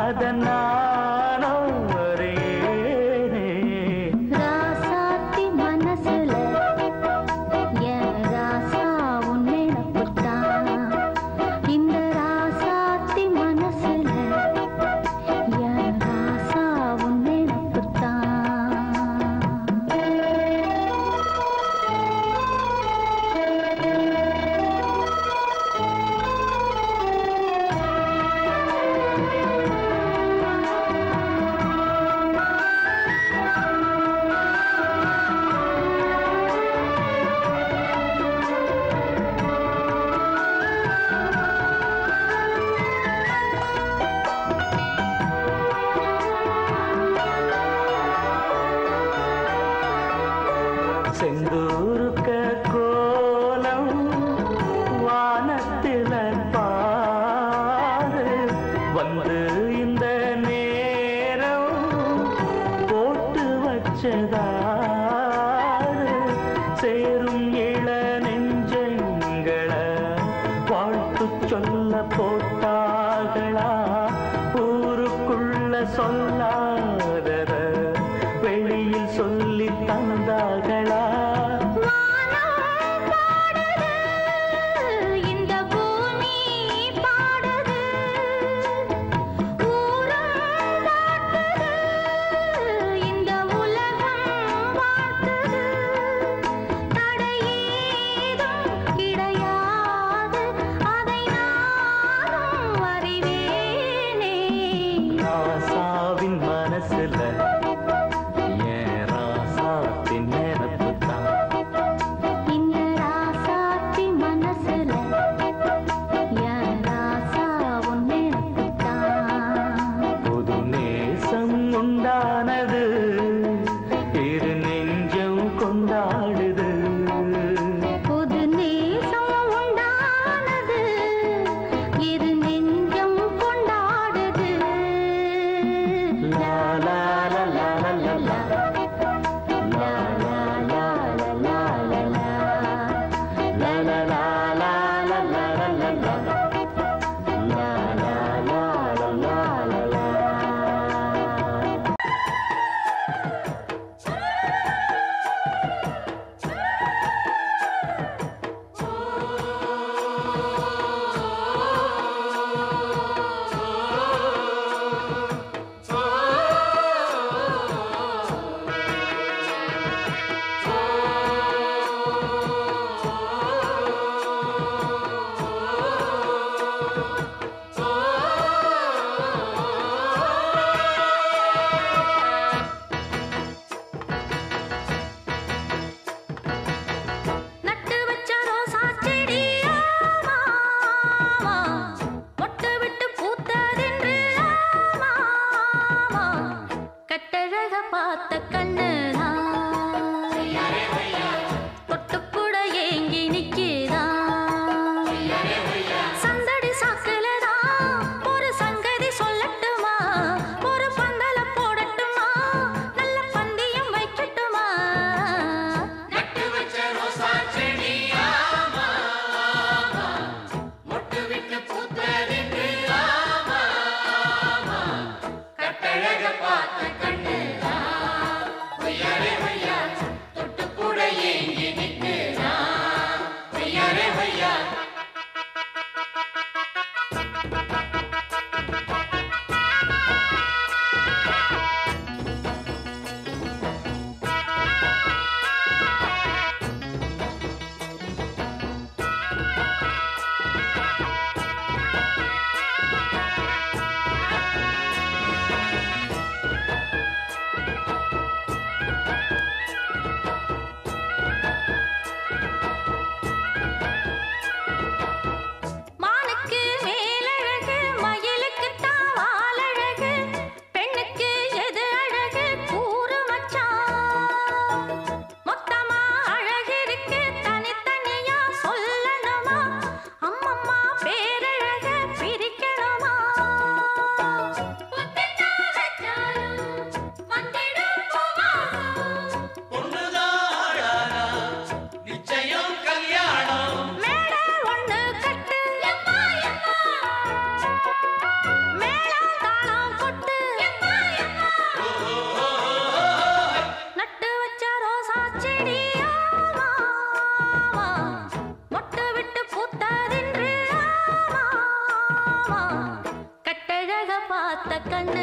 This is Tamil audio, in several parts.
அதனானோ அறியேனே ராசாத்தி மனசுல என் ராசா உன் நினப்புத்தான் இந்த ராசாத்தி மனசுல என் ராசா உன் நினப்புத்தான் செந்தூருக்க கோலம் வானத்தில பாரு வந்து இந்த நேரம் போட்டு வச்சதாரு சேரும் இள நெஞ்சங்களை வாழ்த்து சொல்ல போட்டார்களா ஊருக்குள்ள சொல்லாதத வெளியில் சொல்லி தந்தார்களா வானம் பாடுது, இந்த பூமி பாடுது. ஊரும் காட்டுது, இந்த உலகம் வாழ்த்துது. தடையேதும் கிடையாது, அதை நானும் அறிவேனே. ராசாவின் மனசு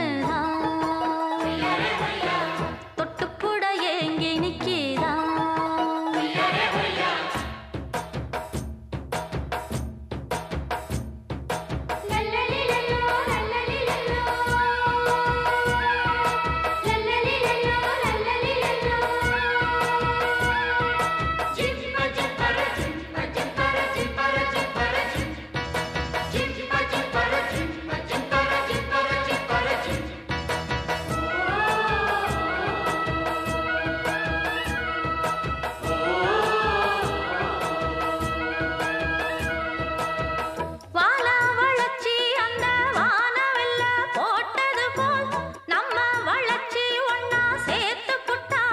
தொட்டுக்கூட ஏங்கி நிக்கிறா வான வளர்ச்சி அந்த வானவெல்ல போட்டது போல் நம்ம வளர்ச்சி ஒன்னா சேர்த்து புட்டா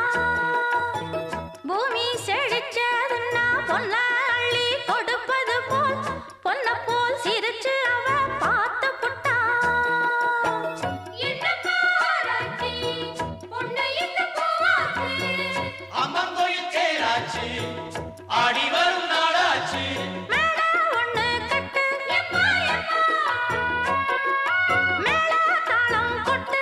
பூமி செழிச்சதுன்னா பொன்ன அள்ளி கொடுப்பது போல் பொன்ன போல் சிரிச்சு அவ பார்த்து புட்டா அம்மங்கோயில் தேராச்சு ஆடி வரும் நாளாச்சு மேல ஒண்ணு கட்டு மேல தாளம் கொட்டு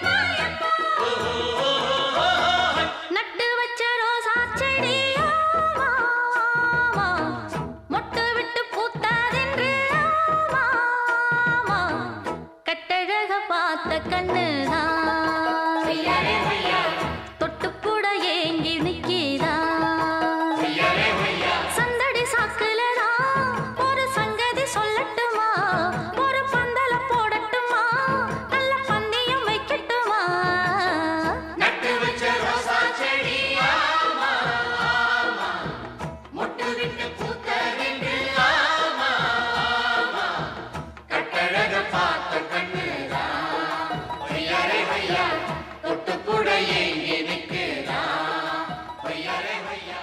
நட்டு வச்ச ரோசா செடி ஆமா, மொட்டு விட்டு பூத்தாதென்று ஆமா, கட்டழக பார்த்த கண்ணுதான் தொட்டுக்கூட ஏங்கி நிக்கிறா சந்தடி சாக்குலதான் ஒரு சங்கதி சொல்லட்டுமா ஒரு பந்தல போடட்டுமா நல்ல பந்தயம் வைக்கட்டுமா நட்டு வச்ச ரோசா செடி ஆமா ஆமா மொட்டு விட்டு பூத்ததென்று ஆமா ஆமா கட்டழக பார்த்த கண்ணுதா வையாரே வையா தொட்டு கூட ஏங்கி நிற்கிறா வையாரே வையா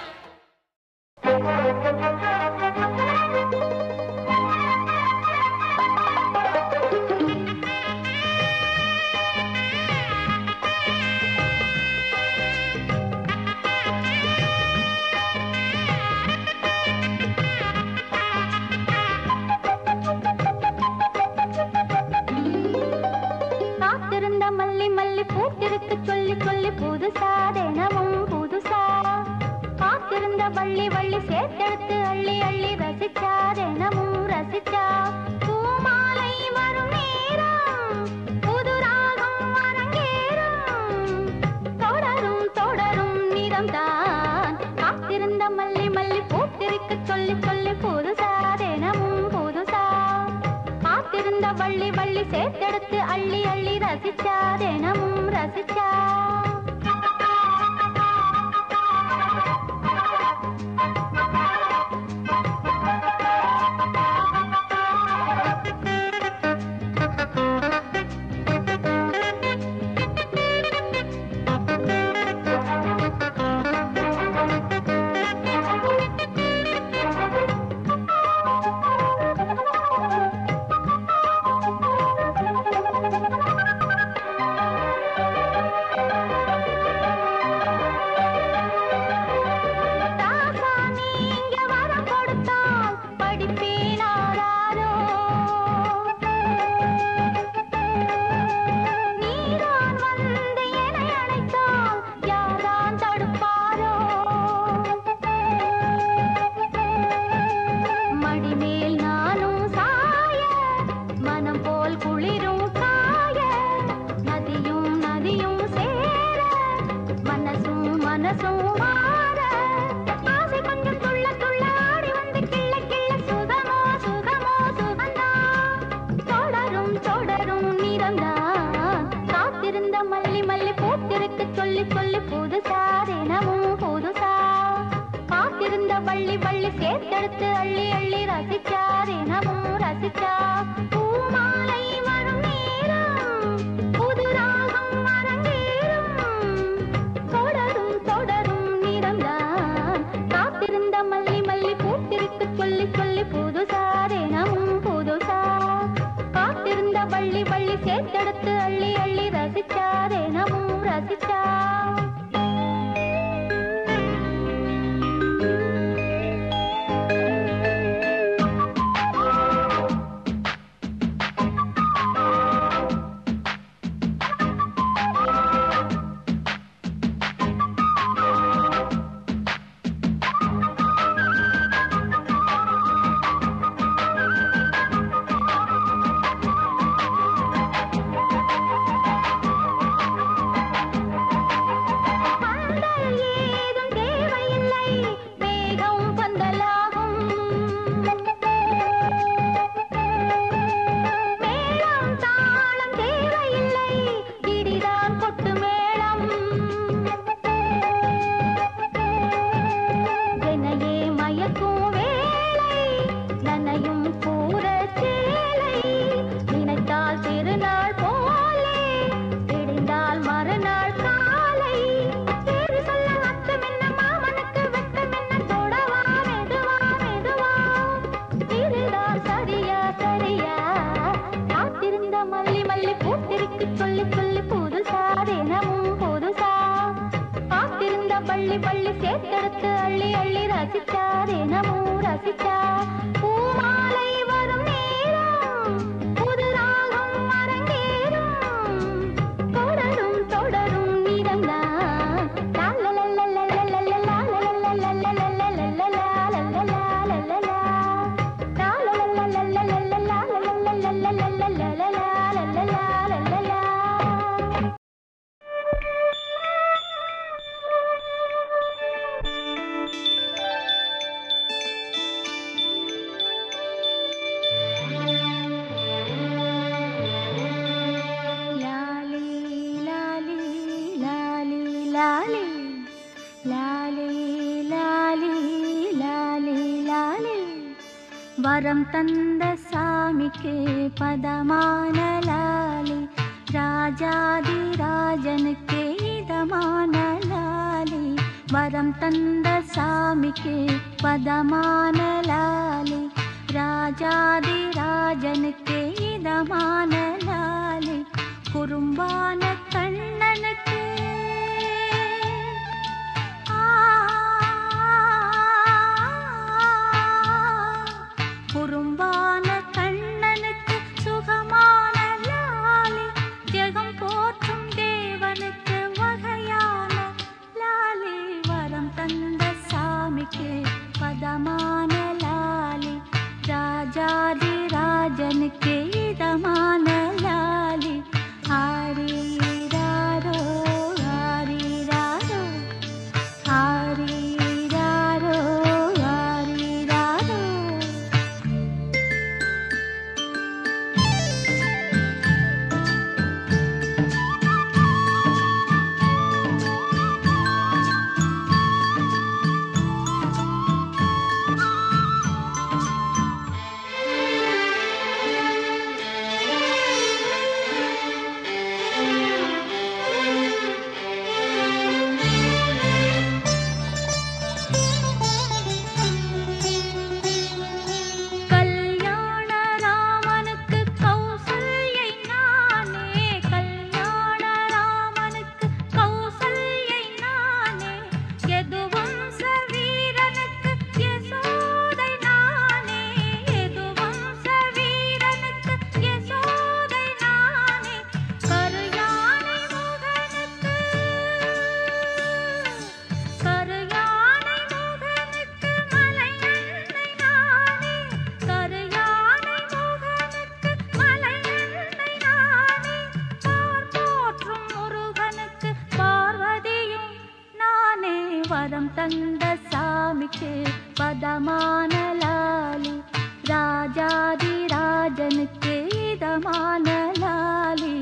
காத்திருந்த மல்லி மல்லி பூத்திருக்கு சொல்லி சொல்லி புதுசா தினமும் புதுசா காத்திருந்த வள்ளி வள்ளி சேர்த்தெடுத்து அள்ளி அள்ளி ரசிச்சா தினமும் ரசிச்சா பூமாலை வரும் நேரம் புது ராகம் அரங்கேறும் தொடரும் தொடரும் நிறம்தான் காத்திருந்த மல்லி மல்லி பூத்திருக்கு சொல்லி சொல்லி புதுசா தினமும் புதுசா காத்திருந்த வள்ளி வள்ளி சேர்த்தெடுத்து அள்ளி அள்ளி ரசிச்சா தினமும் ரசிச்சா தாசா நீங்க வரம் கொடுத்தால் படிப்பேனாரோ நீதான் வந்து என்னை அழைத்தால் யாரான் தடுப்பாரோ மடிமேல் நானும் சாய மனம் போல் குளிரும் காய நதியும் நதியும் சேர மனசும் மனசும் மாற ஆசை கொஞ்சம் துள்ள துள்ள ஆடி வந்து கிள்ள கிள்ள சுகமோ சுகமோ சுகந்தா தொடரும் தொடரும் நிறந்தான் காத்திருந்த மல்லி மல்லி பூத்திருக்கு சொல்லி சொல்லி புதுசா தினமும் புதுசா காத்திருந்த வள்ளி வள்ளி சேர்த்தெடுத்து அள்ளி அள்ளி ரசிச்சா தினமும் ரசிச்சா பூமாலை வரும் நேரம் புது ராகம் அரங்கேறும் தொடரும் தொடரும் நிறம்தான் காத்திருந்த மல்லி மல்லி பூத்திருக்கு சொல்லி சொல்லி புதுசா தினமும் புதுசா காத்திருந்த வள்ளி வள்ளி சேர்த்தெடுத்து அள்ளி அள்ளி ரசிச்சா தினமும் ரசிச்சா சொல்லி புதுசா தினமும் புதுசா காத்திருந்த பள்ளி பள்ளி சேர்த்தெடுத்து அள்ளி அள்ளி ரசிச்சா தினமும் ரசிச்சா பூமாலை வரும் நேரம் புது ராகம் அரங்கேறும் தொடரும் தொடரும் நீரம்தான் லாலி லாலி லாலி லாலி லாலி லாலி லாலி லாலி வரம் தந்த சாமிக்கு பதமான லாலி ராஜாதி ராஜனுக்கு இதமான லாலி வரம் தந்த சாமிக்கு பதமான லாலி ராஜாதி ராஜனுக்கு இதமான லாலி குறும்பான கண்ணனுக்கு ஆ, குறும்பான கண்ணனுக்கு சுகமான லாலி ஜெகம் போற்றும் தேவனுக்கு வகையான லாலி வரம் தந்த சாமிக்கு பதமான லாலி ராஜாதி ராஜனுக்கு இதமான லாலி ஆரீராரோ ஆரீராரோ ஆரீராரோ ஆரீராரோ கல்யாண ராமனுக்கு கௌசல்யை நானே கல்யாண ராமனுக்கு கௌசல்யை நானே எதுவம்ச வீரனுக்கு யசோதை நானே எதுவம்ச வீரனுக்கு யசோதை நானே கருயானை முகனுக்கு கருயானை முகனுக்கு மலையன்னை நானே கருயானை முகனுக்கு மலையன்னை நானே பார் போற்றும் முருகனுக்கு பார்வதியும் நானே வரம் தந்த சாமிக்கு பதமான லாலி ராஜாதி ராஜனுக்கு இதமான லாலி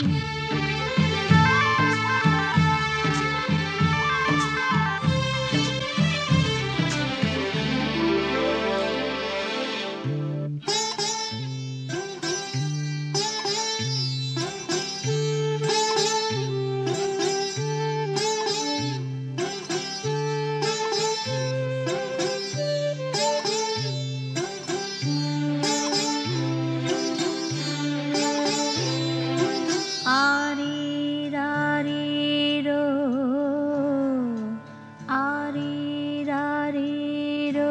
ஆரீராரீரோ ஆரீராரீரோ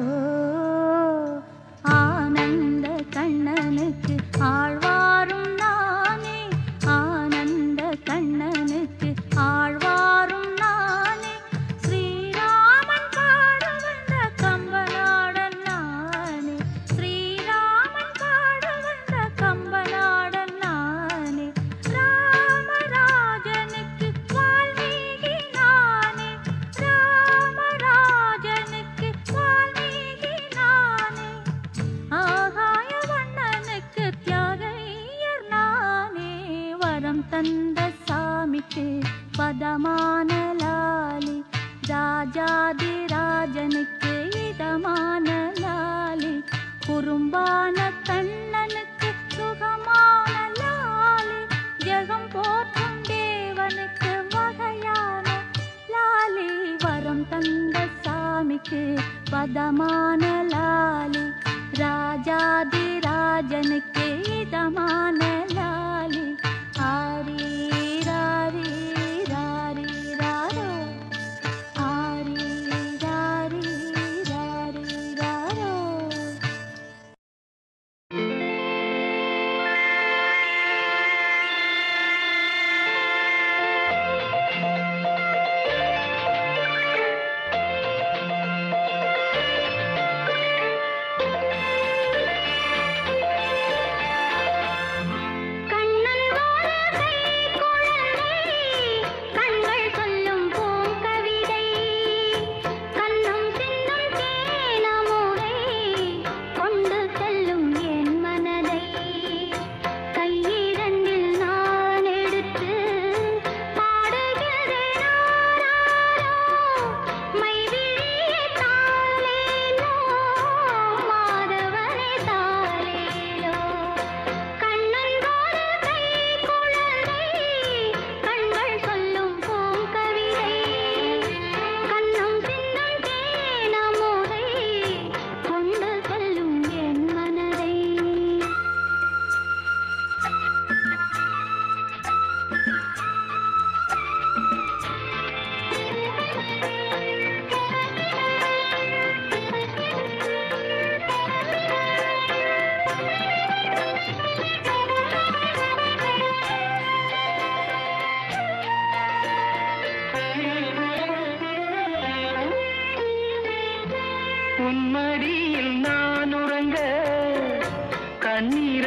ஆனந்த கண்ணனுக்கு ஆழ்வாரும் நானே ஆனந்த கண்ணனுக்கு ஆழ்வாரும் நானே ஸ்ரீராமன் பாட வந்த கம்பநாடன் நானே ஸ்ரீராமன் பாட வந்த கம்பநாடன் நானே ராமராஜனுக்கு வால்மீகி நானே ராமராஜனுக்கு வால்மீகி நானே ஆகாய வண்ணனுக்கு தியாகையர் நானே வரம் தந்த சாமிக்கு பதமான லாலி ராஜாதி ராஜனுக்கு இதமான லாலி குறும்பான கண்ணனுக்கு சுகமான லாலி ஜெகம் போற்றும் தேவனுக்கு வகையான லாலி வரம் தந்த சாமிக்கு பதமான லாலி ராஜாதி ராஜனுக்கு இதமான லாலி ஆரி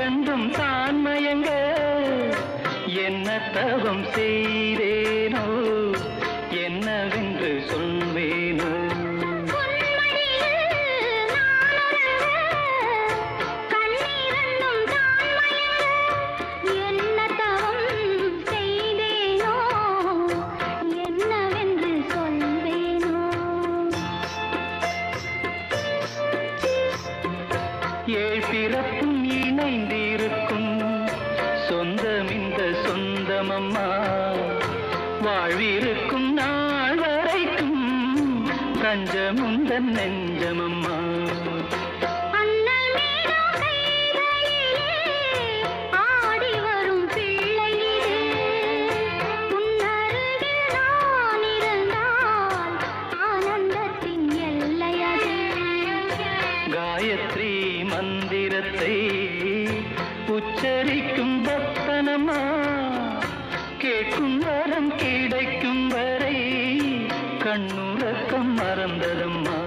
இரண்டும் தான் மயங்க என்ன தவம் செய்தேனோ என்னவென்று சொல்வேனோ என்னவென்று சொல்வேனோ ஏழ் பிறப்பும் இணைந்திருக்கும் சொந்தம் இந்த சொந்தமம்மா வாழ்விருக்கும் நாள் வரைக்கும் தஞ்சமுந்தன் நெஞ்சமம்மா அண்ணல் மீதும் கைகளிலே ஆடி வரும் பிள்ளை இது. உன்னருகில் நான் இருந்தால் ஆனந்தத்தின் எல்லை அது. காயத்ரி மந்திரத்தை உச்சரிக்கும் பக்தனம்மா கேட்கும் வரம் கிடைக்கும் வரை கண்ணுறக்கம் மறந்ததம்மா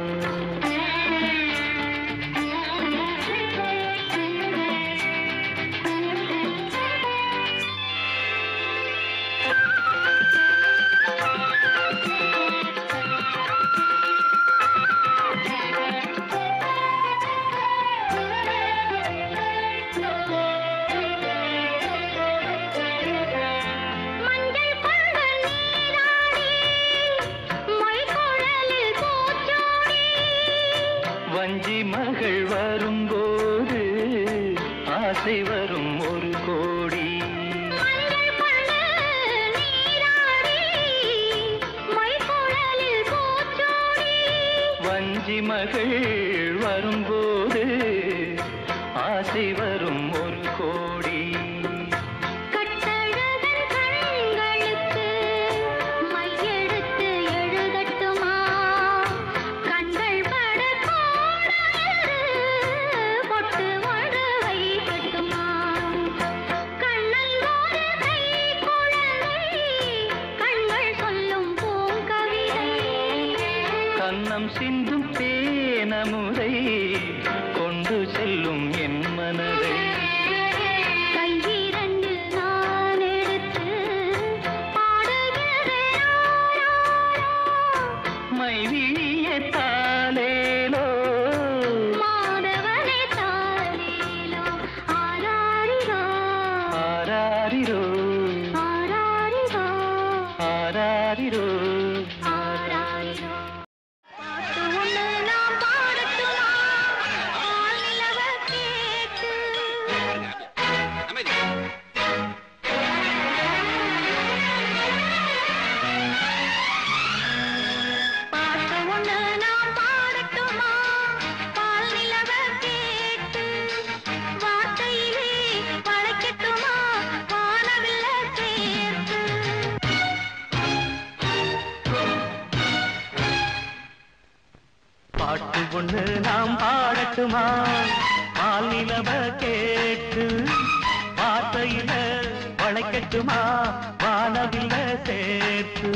மஞ்சள் கொண்ட நீராடி, மொய்குழலில் பூச்சூடி, வஞ்சி மகள் வரும்போது ஆசை வரும் ஒரு கோடி மஞ்சள் கொண்ட நீராடி, மொய்குழலில் பூச்சூடி, வஞ்சி மகள் வரும்போது ஆசை வரும் ஒரு கோடி கட்டழகன் கண்களுக்கு மையெடுத்து எழுதட்டுமா கண்கள் பட கோடாறு பொட்டு ஒன்று வைக்கட்டுமா கண்ணல் ஒரு கை குழந்தை கண்கள் சொல்லும் பூங்கவிதை கன்னம் சிந்தும் தேனமுதை கொண்டு செல்லும் என் மனதை கையிரண்டில் நான் எடுத்து பாடுகிறேன் மைவிழிய தாலேலோ மாதவனே தாலேலோ ஆராரிரோ ஆராரிரோ ஆராரிரோ ஆராரிரோ ஆராரிரோ பாட்டு ஒண்ணு நான் பாடட்டுமா ஆள் நிலவ கேட்டு பாட்டு ஒண்ணு நான் பாடட்டுமா பால் நிலவ கேட்டு வார்த்தையிலே வளைக்கட்டுமா வானவில்ல சேர்த்து பாட்டு ஒண்ணு நாம் பாடட்டுமா பால் நிலவ கேட்டு வார்த்தையில வளைக்கட்டுமா வானவில்ல சேர்த்து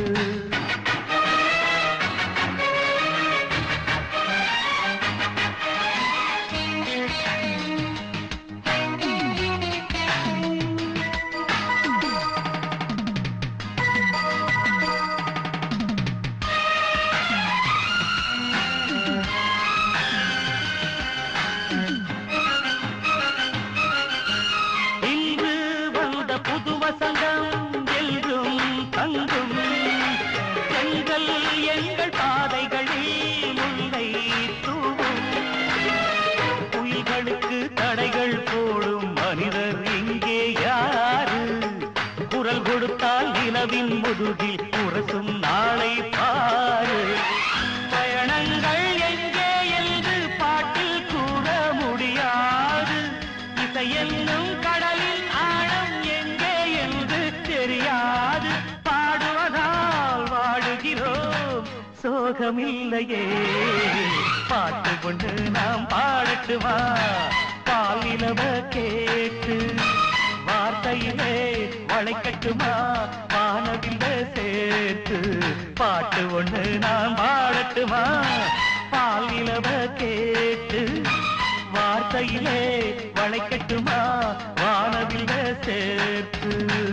இன்று வந்த புது வசந்தம் என்றும் தங்கும் எங்கள் எங்கள் பாதைகளில் முல்லை தூவும் புயல்களுக்கு தடைகள் போடும் மனிதர் இங்கே யாரு குரல் கொடுத்தால் நிலவின் முதுகில் உரசும் நாளை பாரு பயணங்கள் எங்கே என்று பாட்டில் கூற முடியாது இசை என்னும் கடலின் ஆழம் எங்கே என்று தெரியாது பாடுவதால் வாழுகிறோம் சோகமில்லையே பாட்டு கொண்டு நாம் பாடட்டுமா பாலிலவ கேட்டு வார்த்தையிலே வளைக்கட்டுமா வானவில்ல சேர்த்து பாட்டு ஒண்ணு நாம் பாடட்டுமா பாலிலவ கேட்டு வார்த்தையிலே வளைக்கட்டுமா வானவில்ல சேர்த்து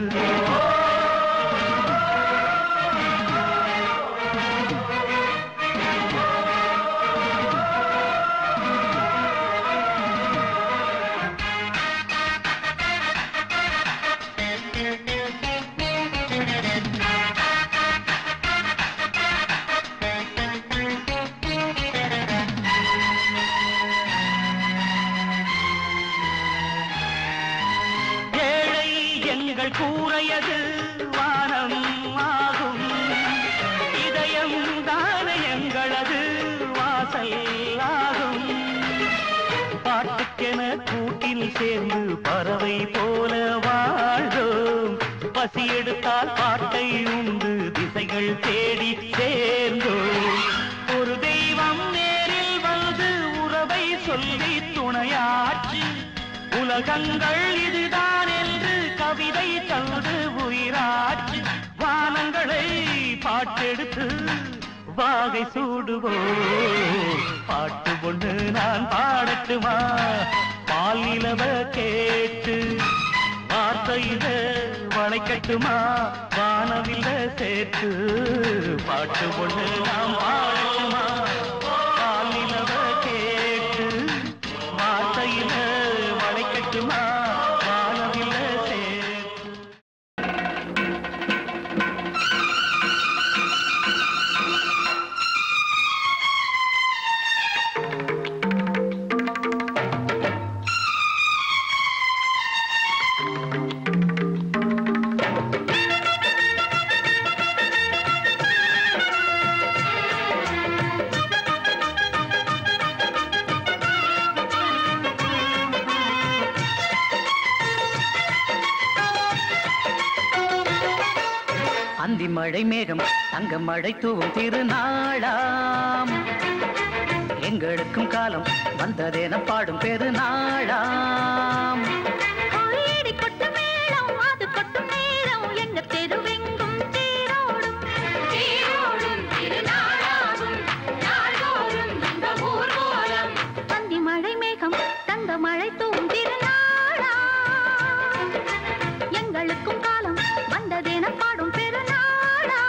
ஏழை எங்கள் கூரையது வானம் ஆகும் இதயம் தான எங்களது வாசல் ஆகும் பாட்டுக்கென கூட்டில் சேர்ந்து பறவை போல வாழ்ந்தோம் பசி எடுத்தால் பாட்டை உண்டு திசைகள் தேடி சேர்ந்தோம் ஒரு தெய்வம் நேரில் வந்து உறவை சொல்லி துணையாற்றி உலகங்கள் இதுதான் என்று கவிதை தந்து உயிராற்றி வானங்களை பாட்டெடுத்து வாகை சூடுவோம் பாட்டு ஒண்ணு நான் பாடட்டுமா பால் நிலவ கேட்டு வார்த்தையில வளைக்கட்டுமா வானவில்ல சேர்த்து பாட்டு ஒண்ணு நாம் பாடட்டுமா பால் நிலவ கேட்டு வார்த்தையில வளைக்கட்டுமா வானவில்ல சேர்த்து அந்தி மழை மேகம் தங்க மழை தூவும் திருநாளாம் எங்களுக்கும் காலம் வந்ததென பாடும் பெருநாளாம் கோயிடி கொட்டு மேளம் அது கொட்டும் நேரம் எங்க தெருவெங்கும் தேரோடும் தேரோடும் திருநாளாகும் நாள்தோறும் இந்த ஊர்வலம் பந்தி மழை மேகம் தங்க மழை தூவும் திருநாளா எங்களுக்கும் காலம் வந்ததென பாடும் பெருநாளா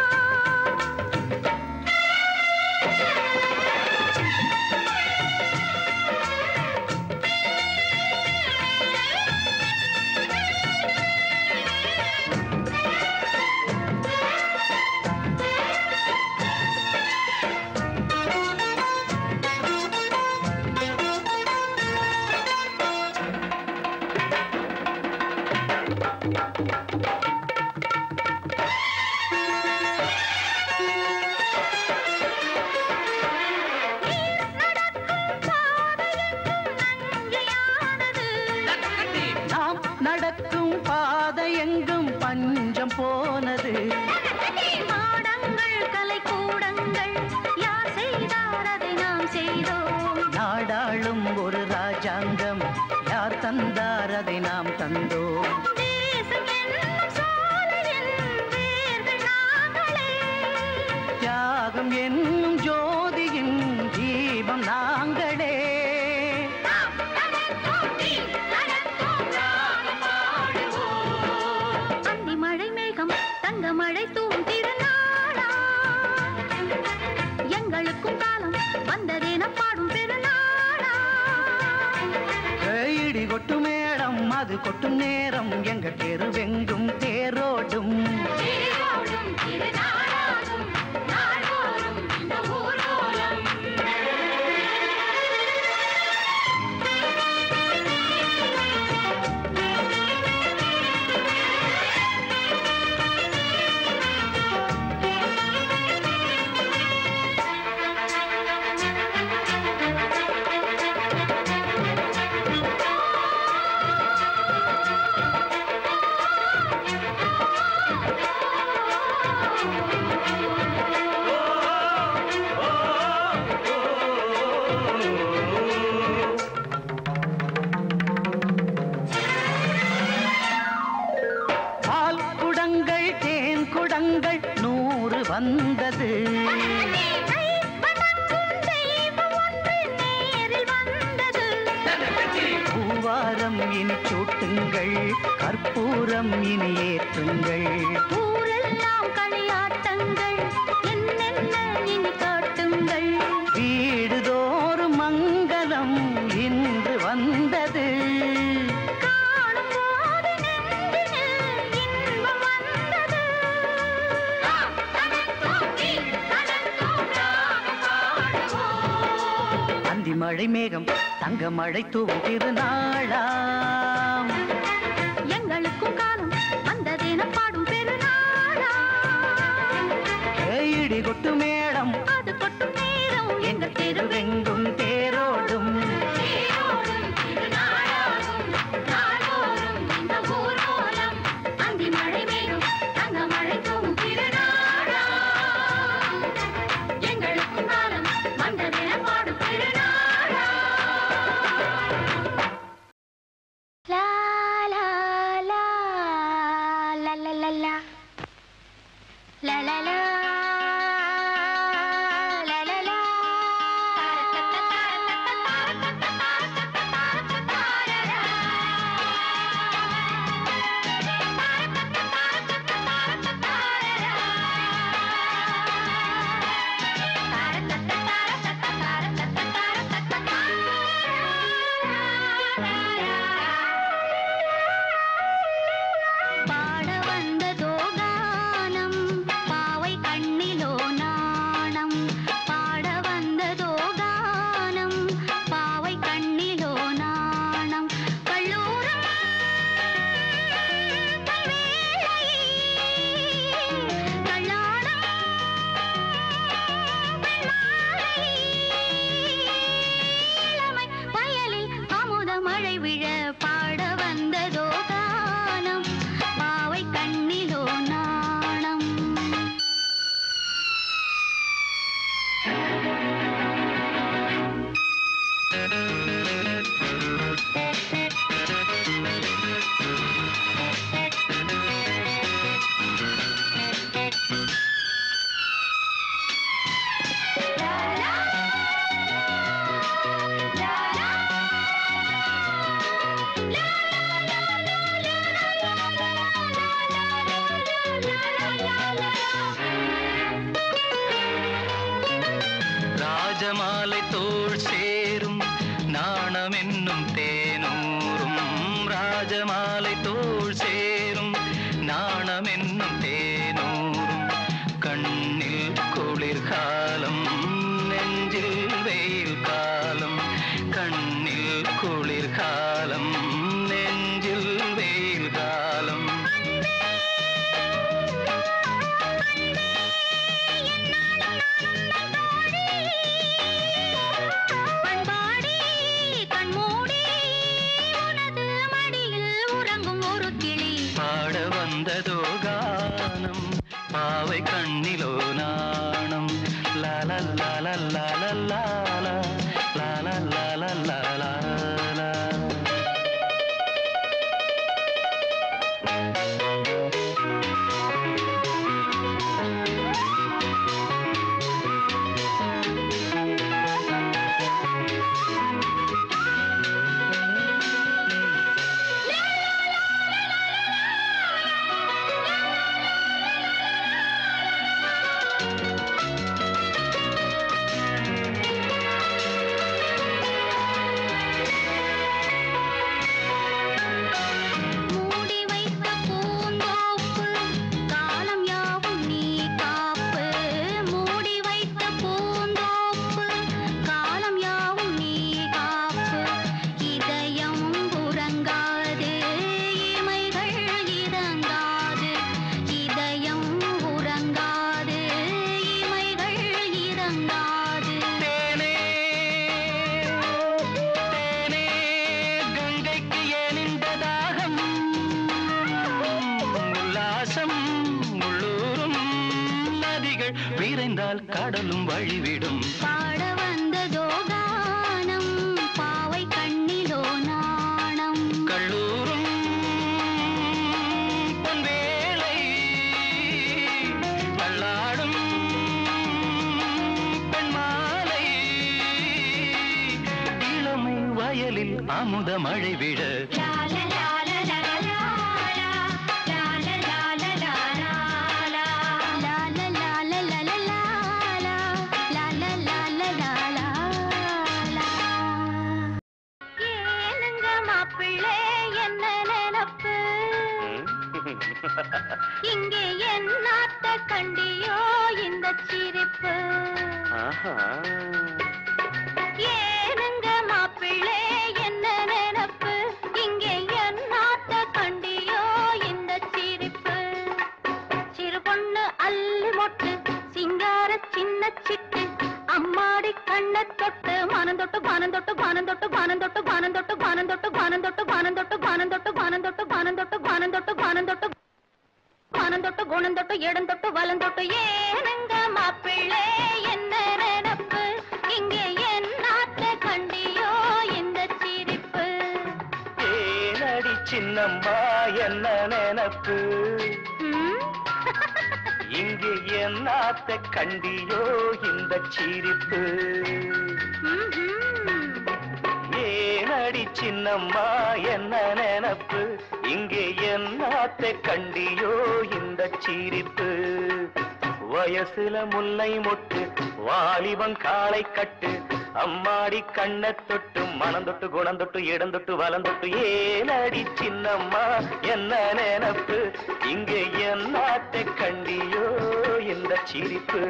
நாம் நடக்கும் பாதை எங்கும் பஞ்சம் போனது மாடங்கள் கலை கூடங்கள் யார் செய்தார் அதை நாம் செய்தோம் நாடாளும் ஒரு ராஜாங்கம் யார் தந்தார் அதை நாம் தந்தோம் தேசம் என்னும் சோலையின் வேர்கள் நாங்களே தியாகம் என்னும் ஜோதியின் தீபம் நாங்களே அந்தி மழை மேகம் தங்க மழை தூவும் திருநாளா எங்களுக்கும் காலம் வந்ததென பாடும் பெருநாளா இடி கொட்டும் மேடம் அது கொட்டும் நேரம் எங்க தெருவெங்கும் தேரோடும் தேரோடும் திருநாளாகும் நாள்தோறும் இந்த ஊர்வலம் பால் குடங்கள் தேன் குடங்கள் நூறு வந்தது தெய்வம் ஒன்று நேரில் வந்தது இனி சூட்டுங்கள் கற்பூரம் இனி ஏற்றுங்கள் ஊரெல்லாம் களியாட்டங்கள் என்னென்ன இனி காட்டுங்கள் வீடுதோறும் மங்களம் இன்று வந்தது காணும் போது நெஞ்சினில் இன்பம் வந்தது அந்தி மழை மேகம் தங்க மழை தூவும் திருநாளாம் எங்களுக்கும் காலம் வந்ததென பாடும் பெருநாளா இடி கொட்டு மேடம் அது கொட்டும் நேரம் எங்கள் தெருவே தெருவெங்கும் தேரோடும் எங்களுக்கும் காலம் வந்ததென பாடும் திருநாளா லா லா லா லா லா லா லா லா லா லா லா லா லா பாட வந்ததோ கானம் பாவை கண்ணிலோ நாணம் பாட வந்ததோ கானம் பாவை கண்ணிலோ நாணம் கல்லூரம் கல்வேளை கல்லாடம் பெண்மாலை இளமை வயலில் அமுத மழை விழ பாட வந்ததோ கானம் பாவை கண்ணிலோ நாணம் ராஜமாலை தோள் சேரும் நாணம் என்னும் தேனூரும் ராஜமாலை தோள் சேரும் நாணம் என்னும் தேனூரும் கண்ணில் குளிர்காலம் நெஞ்சில் வெயில் காலம் கண்ணில் குளிர்காலம் நெஞ்சில் வெயில் காலம் பண்பாடி கண்மூடி உனது மடியில் உறங்கும் ஒரு கிளி பாட வந்ததோ கானம் பாவை கண்ணிலோ நாணம் லால லால லால லால லால லால லால மூடி வைத்த பூந்தோப்பு காலம் யாவும் நீ காப்பு மூடி வைத்த பூந்தோப்பு காலம் யாவும் நீ காப்பு இதயம் உறங்காது இமைகள் இறங்காது இதயம் உறங்காது இமைகள் இறங்காது தேனே தேனே கங்கைக்கு ஏன் இந்த தாகம் உல்லாசம் உள்ளூரும் நதிகள் விரைந்தால் கடலும் வழிவிடும் பாட வந்ததோ கானம் பாவை கண்ணிலோ நாணம் கல்லூரும் பொன்வேளை தள்ளாடும் பெண்மாலை இளமை வயலில் அமுத மழை விழ லா ஏனுங்க மாப்பிள்ளை என்ன நினப்பு இங்கே என்னாத்த கண்டியோ இந்த சிரிப்பு ஆஹா. ஏனுங்க மாப்பிள்ளை என்ன நினப்பு இங்கே என்னாத்த கண்டியோ இந்த சிரிப்பு சிறு பொண்ணு அள்ளி மொட்டு சிங்கார சின்ன சிட்டு அம்மாடி கண்ண தொட்டு மானம் தொட்டு பானம் தொட்டு பானம் தொட்டு பானம் தொட்டு பானம் தொட்டு பானம் தொட்டு பானம் தொட்டு பானம் தொட்டு பானம் தொட்டு பானம் தொட்டு பானம் தொட்டு பானம் தொட்டு பானம் தொட்டு பானம் தொட்டு குணம் தொட்டு இடம் தொட்டு வலம் தொட்டு ஏனுங்க மாப்பிள்ளை என்ன நினப்பு இங்கே என்னாத்த கண்டியோ இந்த சிரிப்பு ஏனடி சின்னம்மா என்ன நினப்பு ம்? இங்கு என்னாத்த கண்டியோ இந்த சிரிப்பு ம்ஹும். ஏனடி சின்னம்மா என்ன நினப்பு இங்கே என்னாத்த கண்டியோ இந்த சிரிப்பு வயசுல முல்லை மொட்டு வாலிபன் காலை கட்டு அம்மாடி கண்ணை தொட்டு மனம் தொட்டு குணம் தொட்டு இடம் தொட்டு வலம் தொட்டு ஏனடி சின்னம்மா என்ன நினப்பு இங்கே என்னாத்த கண்டியோ இந்த சிரிப்பு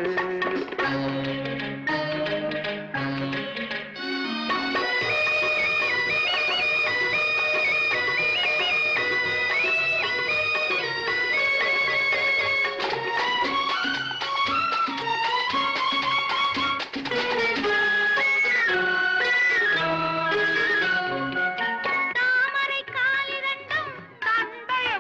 தாமரை காலிரண்டும் தந்தைய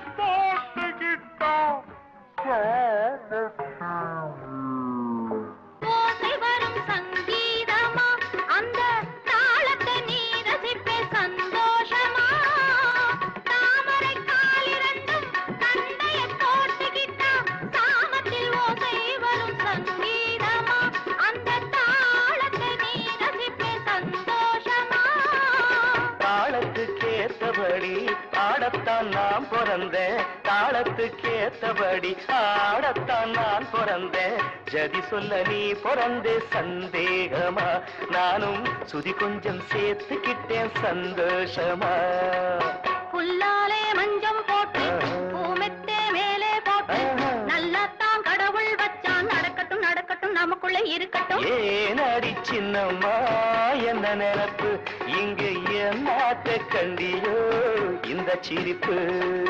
ஓசை வரும் சங்கீதமா அந்த தாளத்தை நீ ரசிப்பே சந்தோஷமா தாமரை காலிரண்டும் தந்தைய போட்டுக்கிட்டா சாமத்தில் ஓசை வரும் சங்கீதமா அந்த தாளத்தை நீ ரசிப்பே சந்தோஷமா தாளத்துக்கேத்தபடி ஆடத்தான் நான் பிறந்தேன் தாளத்துக்கேத்தபடி ஆடத்தான் நான் பிறந்தேன் ஜதி சொல்ல நீ பிறந்தே சந்தேகமா நானும் சுதி கொஞ்சம் சேர்த்துக்கிட்டேன் சந்தோஷமா புல்லாலே மஞ்சம் போட்டு பூமெத்தே மேலே போட்டு நல்லாத்தான் கடவுள் வச்சான் நடக்கட்டும் நடக்கட்டும் நமக்குள்ள இருக்கட்டும் ஏனடி சின்னம்மா என்ன நினப்பு இங்கு என்னாத்த கண்டியோ இந்த சிரிப்பு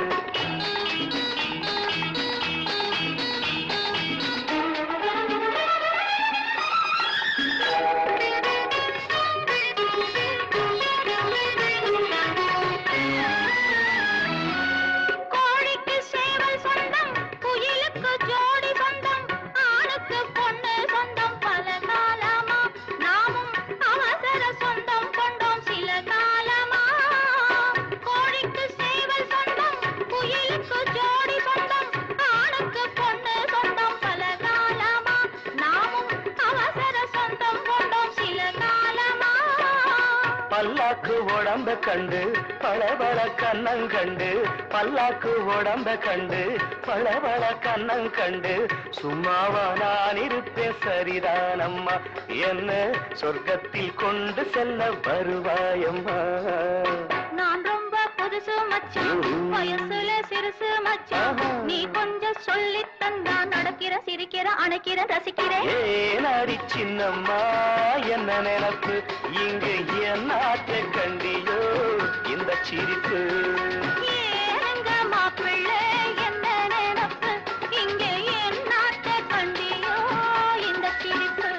கோழிக்கு சேவல் சொந்தம் குயிலுக்கு ஜோடி சொந்தம் ஆணுக்கு பொண்ணு சொந்தம் பல காலமா நாமும் அவசர சொந்தம் கொண்டோம் சில காலமா கோழிக்கு சேவல் சொந்தம் குயிலுக்கு ஜோடி சொந்தம் ஆணுக்கு பொண்ணு சொந்தம் பல காலமா நாமும் அவசர சொந்தம் கொண்டோம் சில காலமா பல்லாக்கு உடம்ப கண்டு பளபள கண்ணம் கண்டு பல்லாக்கு உடம்ப கண்டு பளபள கண்ணம் கண்டு சும்மாவா நான் இருப்பேன் சரிதானம்மா என்ன சொர்க்கத்தில் கொண்டு செல்ல வருவாயம்மா நான் ரொம்ப புதுசு மச்சான் வயசுல சிறுசு மச்சான் நீ கொஞ்சம் சொல்லி தந்தா நடக்கிற சிரிக்கிற அணைக்கிற ரசிக்கிற ஏனாடி சின்னம்மா என்ன நினப்பு இங்கு என்னாத்த கண்டியோ இந்த சிரிப்பு ஏனுங்க மாப்பிள்ளை என்ன நினப்பு இங்கே என் நாட்டை கண்டியோ இந்த சிரிப்பு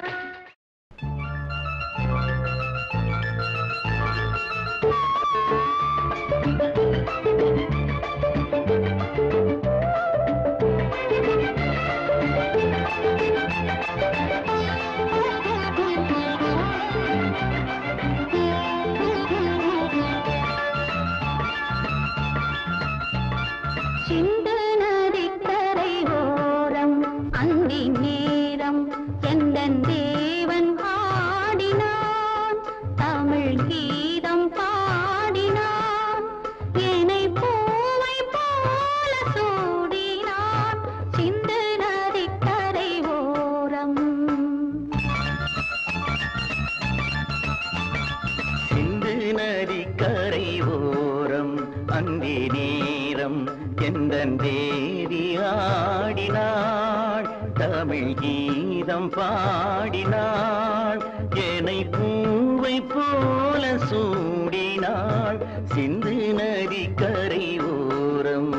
தமிழ் கீதம் பாடினாள் ஏனை பூவை போல சூடினாள் சிந்து நதி கரை ஓரம்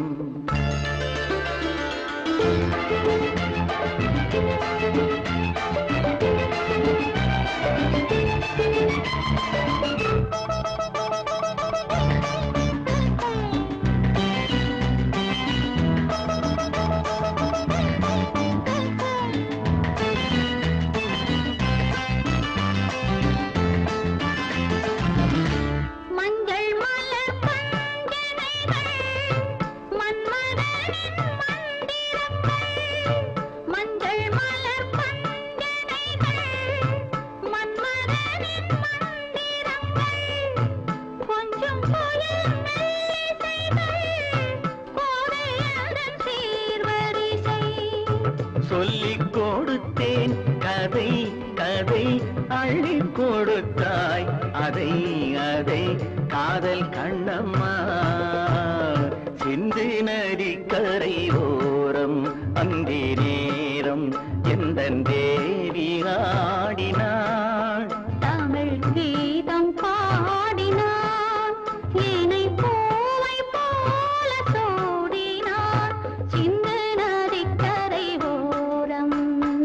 மஞ்சள் மலர் பஞ்சனைகள் மன்மதனின் மந்திரங்கள் மஞ்சள் மலர் பஞ்சனைகள் மன்மதனின் மந்திரங்கள் கொஞ்சம் புயல் மெல்லிசைகள் கோதையதன் சீர்வரிசை சொல்லிக் கொடுத்தேன் கதை கதை அள்ளி கொடுத்தாய் அதை அதை காதல் கண்ணம்மா சிந்து நதி கரை ஓரம் அந்தி நேரம் எந்த தேவி ஆடினாள் தமிழ் கீதம் பாடினான் ஏனை பூவை போல சூடினான் சிந்து நதிக்கரை ஓரம்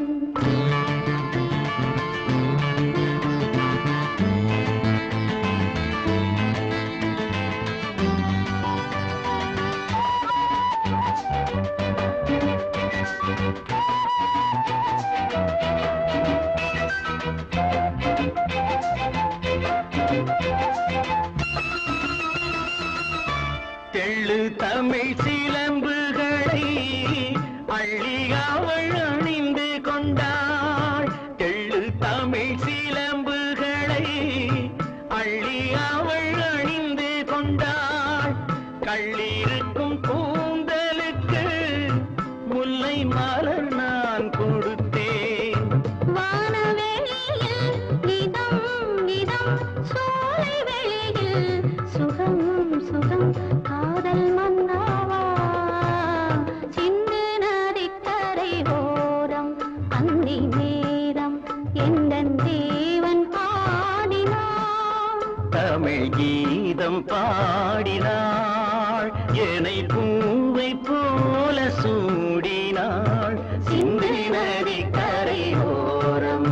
தெள்ளு தமிழ் சிலம்புகளை அள்ளி அவள் அணிந்து கொண்டாள் தெள்ளு தமிழ் சிலம்புகளை அள்ளி அவள் அணிந்து கொண்டாள் கள்ளிருக்கும் கூந்தலுக்கு முல்லை மலர் நான் கொடுத்தேன் வானவெளியில் இதம் இதம் சோலை வெளியில் சுகம் சுகம் காதல் மன்னாவா சிந்து நதிக்கரை ஓரம் அந்தி நேரம் எந்தன் தேவன் பாடினான் தமிழ் கீதம் பாடினாள் என்னை பூவை போல சூடினாள் சிந்து நதி கரை ஓரம்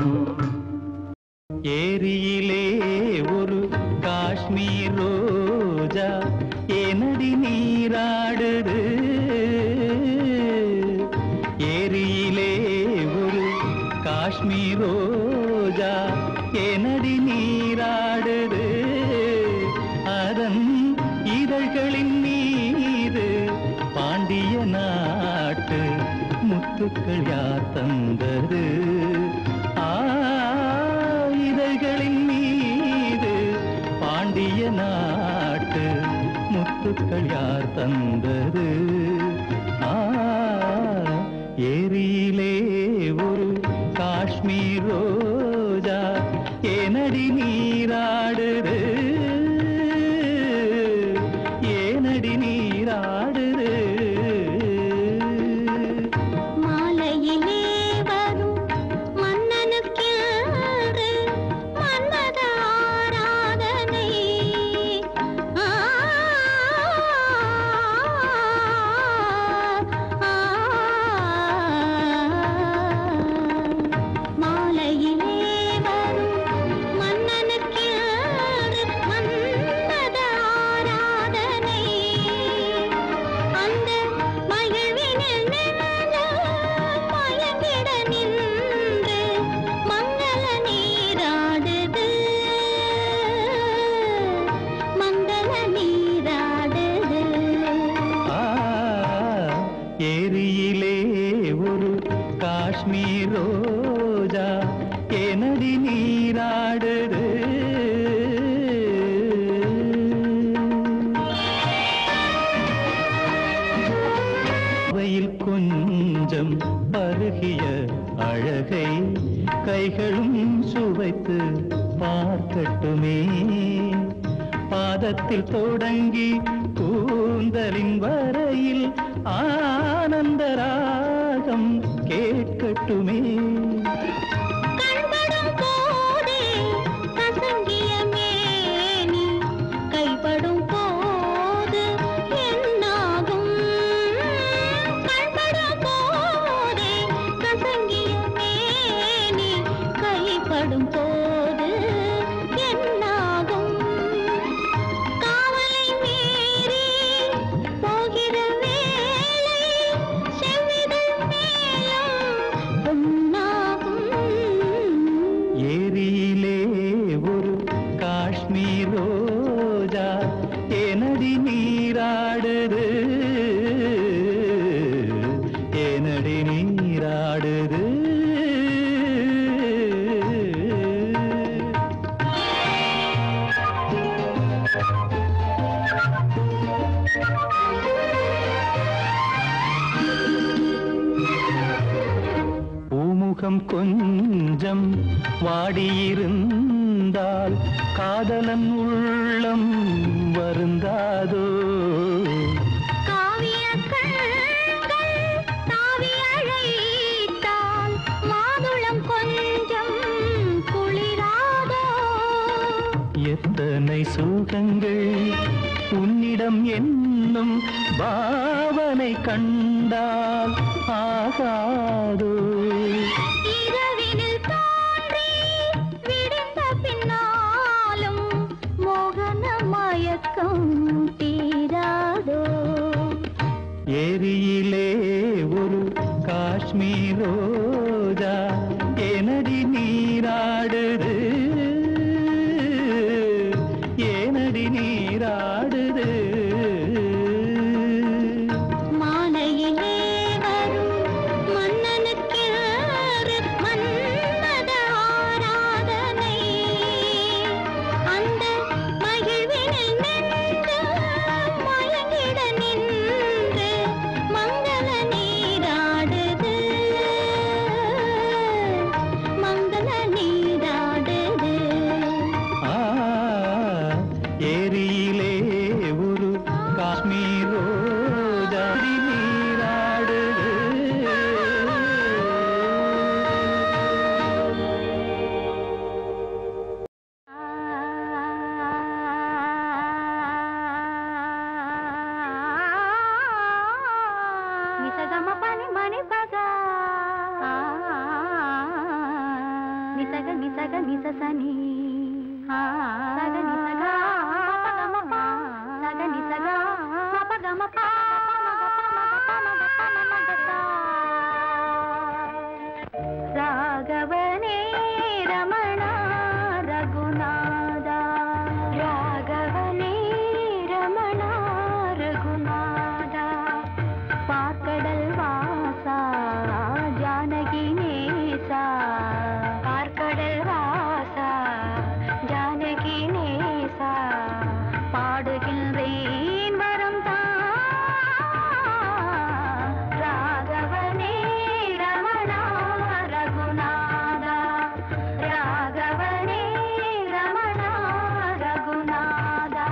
ஏரியிலே ஒரு காஷ்மீர் ரோஜா எனடி நீராடுது ஏரியிலே ஒரு காஷ்மீர் ரோஜா எனடி நீராடுது அதன் இதழ்களின் மீது பாண்டிய நாட்டு முத்துக்கள் யார் தந்தது ஆ, இதழ்களின் மீது பாண்டிய நாட்டு முத்துக்கள் யார் தந்தது ஆ, ஏரியிலே ஒரு காஷ்மீர் ரோஜா ஏனடி நீராடுது ஏனடி நீராடுது மாலையிலே வரும் மன்னனுக்கென்று மன்மத ஆராதனை ஆ, ஆ, மாலையிலே வரும் மன்னனுக்கென்று மன்மத ஆராதனை அந்த மகிழ்வினில் நிழல மயங்கிட நின்று மங்கள நீராடுது மங்கள நீராடுது ஆ, ஏரியிலே ஒரு காஷ்மீர் ரோஜா எனடி நீராடுது வெயில் கொஞ்சம் பருகிய அழகை கைகளும் சுவைத்து பார்க்கட்டுமே பாதத்தில் தொடங்கி கூந்தலின் வரையில் ஆனந்த ராக உலகம் கேட்கட்டுமே கண்படும் போதே கசங்கிய மேனி கைப்படும் போது என்னாகும் கண்படும் போதே கசங்கிய மேனி கைப்படும் போது என்னாகும் காவலை மீறி போகிற வேளை செவ்விதழ் மேலும் பொன்னாகும் ஏரியிலே ஒரு காஷ்மீர் ரோஜா எனடி நீராடுது எனடி நீராடுது பூமுகம் கொஞ்சம் வாடியிருந்தால் காதலன் உள்ளம் வருந்தாதோ காவிய கண்கள் தாவி அழைத்தால் மாதுளம் கொஞ்சம் குளிராதோ எத்தனை சுகங்கள் உன்னிடம் என்னும் பாவனை கண்டால் ஆகாதோ இரவினில் தோன்றி விடிந்த பின்னாலும் மோகன மயக்கம் தீராதோ ஏரியிலே ஒரு காஷ்மீர் ரோஜா எனடி நீராடுது ஏனடி நீராடுது மாலையிலே வரும் மன்னனுக்கு மன்மத ஆராதனை அந்த மகிழ்வினில் நின்று மயங்கிட நின்று மங்கள நீராடுது மங்கள நீராடுது ஆ, ஏரியிலே ஒரு காஷ்மீர் ரோஜா நீராடுது నిసగమ పని మణి పగ నిసగ నిసగ నిససని సగ నిసగ పగమ ప సగ నిసగ పగమ ప రాఘవనే రమణ రఘునాథ ராகவனே ரமணா ரகுநாத பார்க்கடல் வாசா ஜானகி நேசா பார்க்கடல் வாசா ஜானகி நேசா பாடுகின்றேன் வரம் தான் ராகவனே ரமணா ரகுநாதா ராகவனே ரமணா ரகுநாதா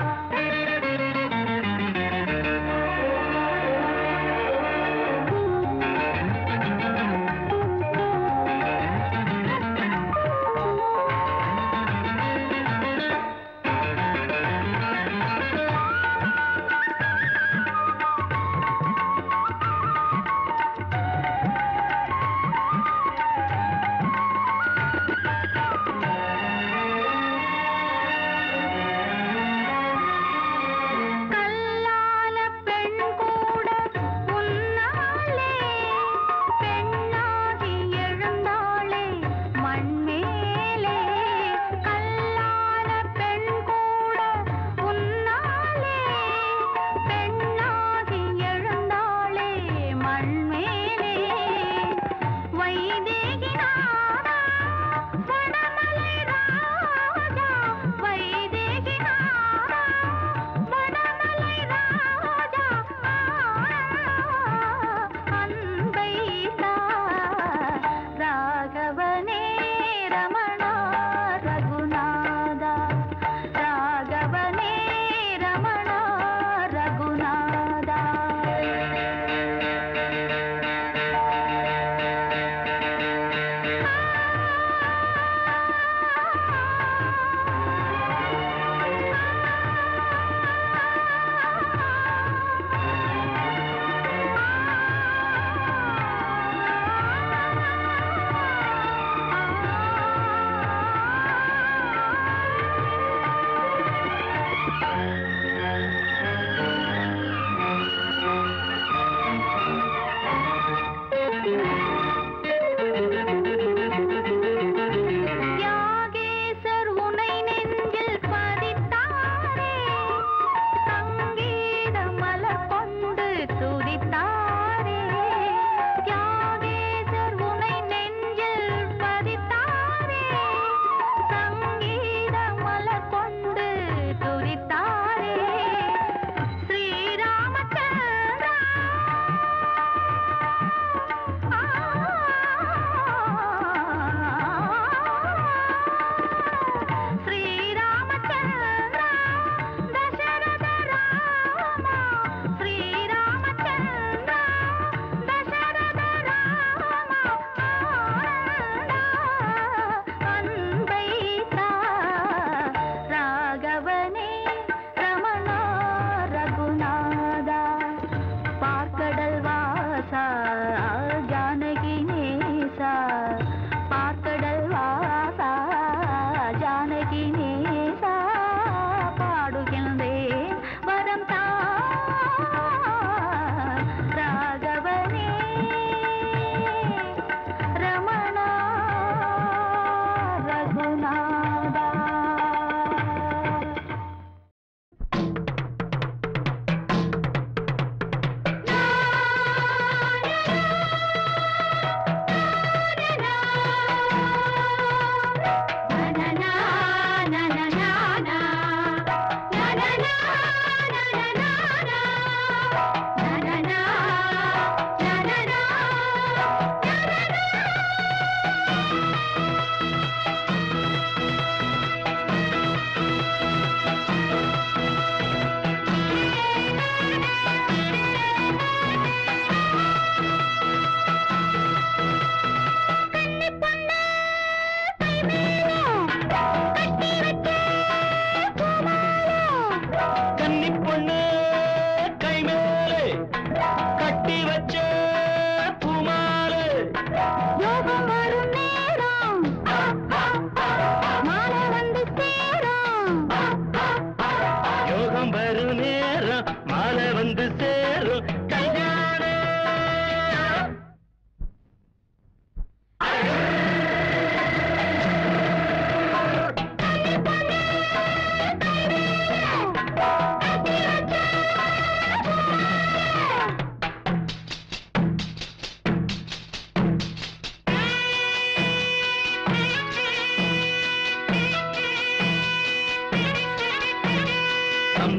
கல்லான பெண் கூட உன்னாலே பெண்ணாகி எழுந்தாளே மண்மேலே கல்லான பெண் கூட உன்னாலே பெண்ணாகி எழுந்தாளே மண்மேலே வைதேகி நாதா வனமலை ராஜா வைதேகி நாதா வனமலை ராஜா அன்பை தா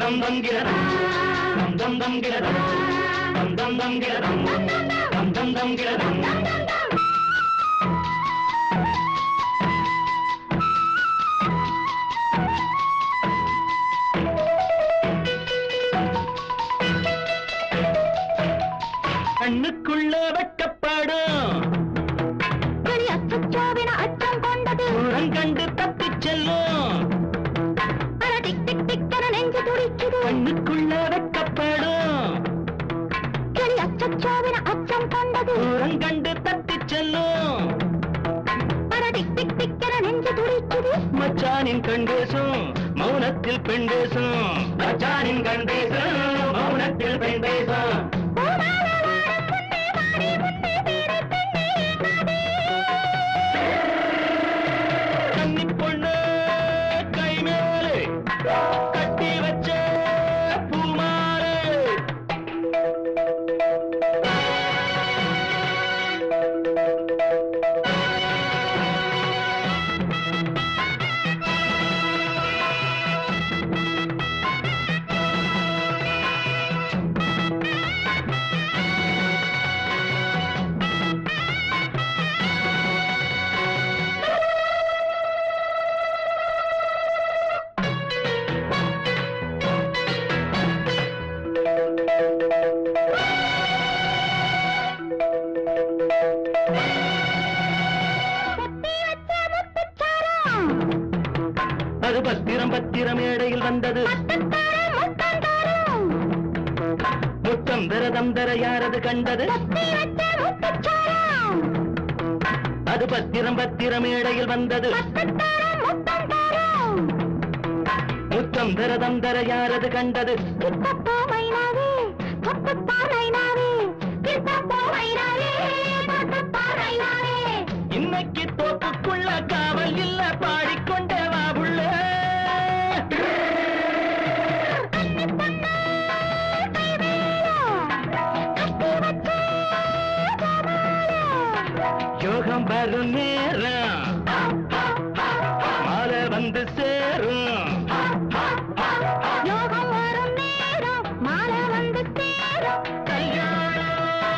தம் தம் கிடதம் தம் தம் தம் கிடதம் தம் தம் தம் கிடதம் தம் தம் தம் கிடதம் கண்ணுக்குள்ள வெட்டப்படும் கிளி அச்சச்சோவென அச்சம் கொண்டது கண்டு தப்பிச் செல்லும் அட டிக் டிக் டிக்கென நெஞ்சு துடிக்குது கண்ணுக்குள்ள வெட்டப்படும் கிளி அச்சச்சோவென அச்சம் கொண்டது கண்டு தப்பிச் செல்லும் அட டிக் டிக் டிக்கென நெஞ்சு துடிக்குது மச்சானின் கண் பேசும் மௌனத்தில் பெண் பேசும் மச்சானின் கண் பேசும் மௌனத்தில் பெண் பேசும் கன்னி பொண்ணு கை மேலே கட்டி வச்ச பூமாலை அது பத்திரம் பத்திரம் மேடையில் வந்தது முத்தம் தரதம் தர யாரது கண்டது அது பத்திரம் பத்திரம் மேடையில் வந்தது முத்தம் தரதம் தர யாரது கண்டது இன்னைக்கு தோப்புக்குள்ள காவல் இல்ல பாடிக்கொண்டே வா புள்ள யோகம் வரும் நேரம் மாலை வந்து சேரும் யோகம் வரும் நேரம் மாலை வந்து சேரும் கல்யாணம்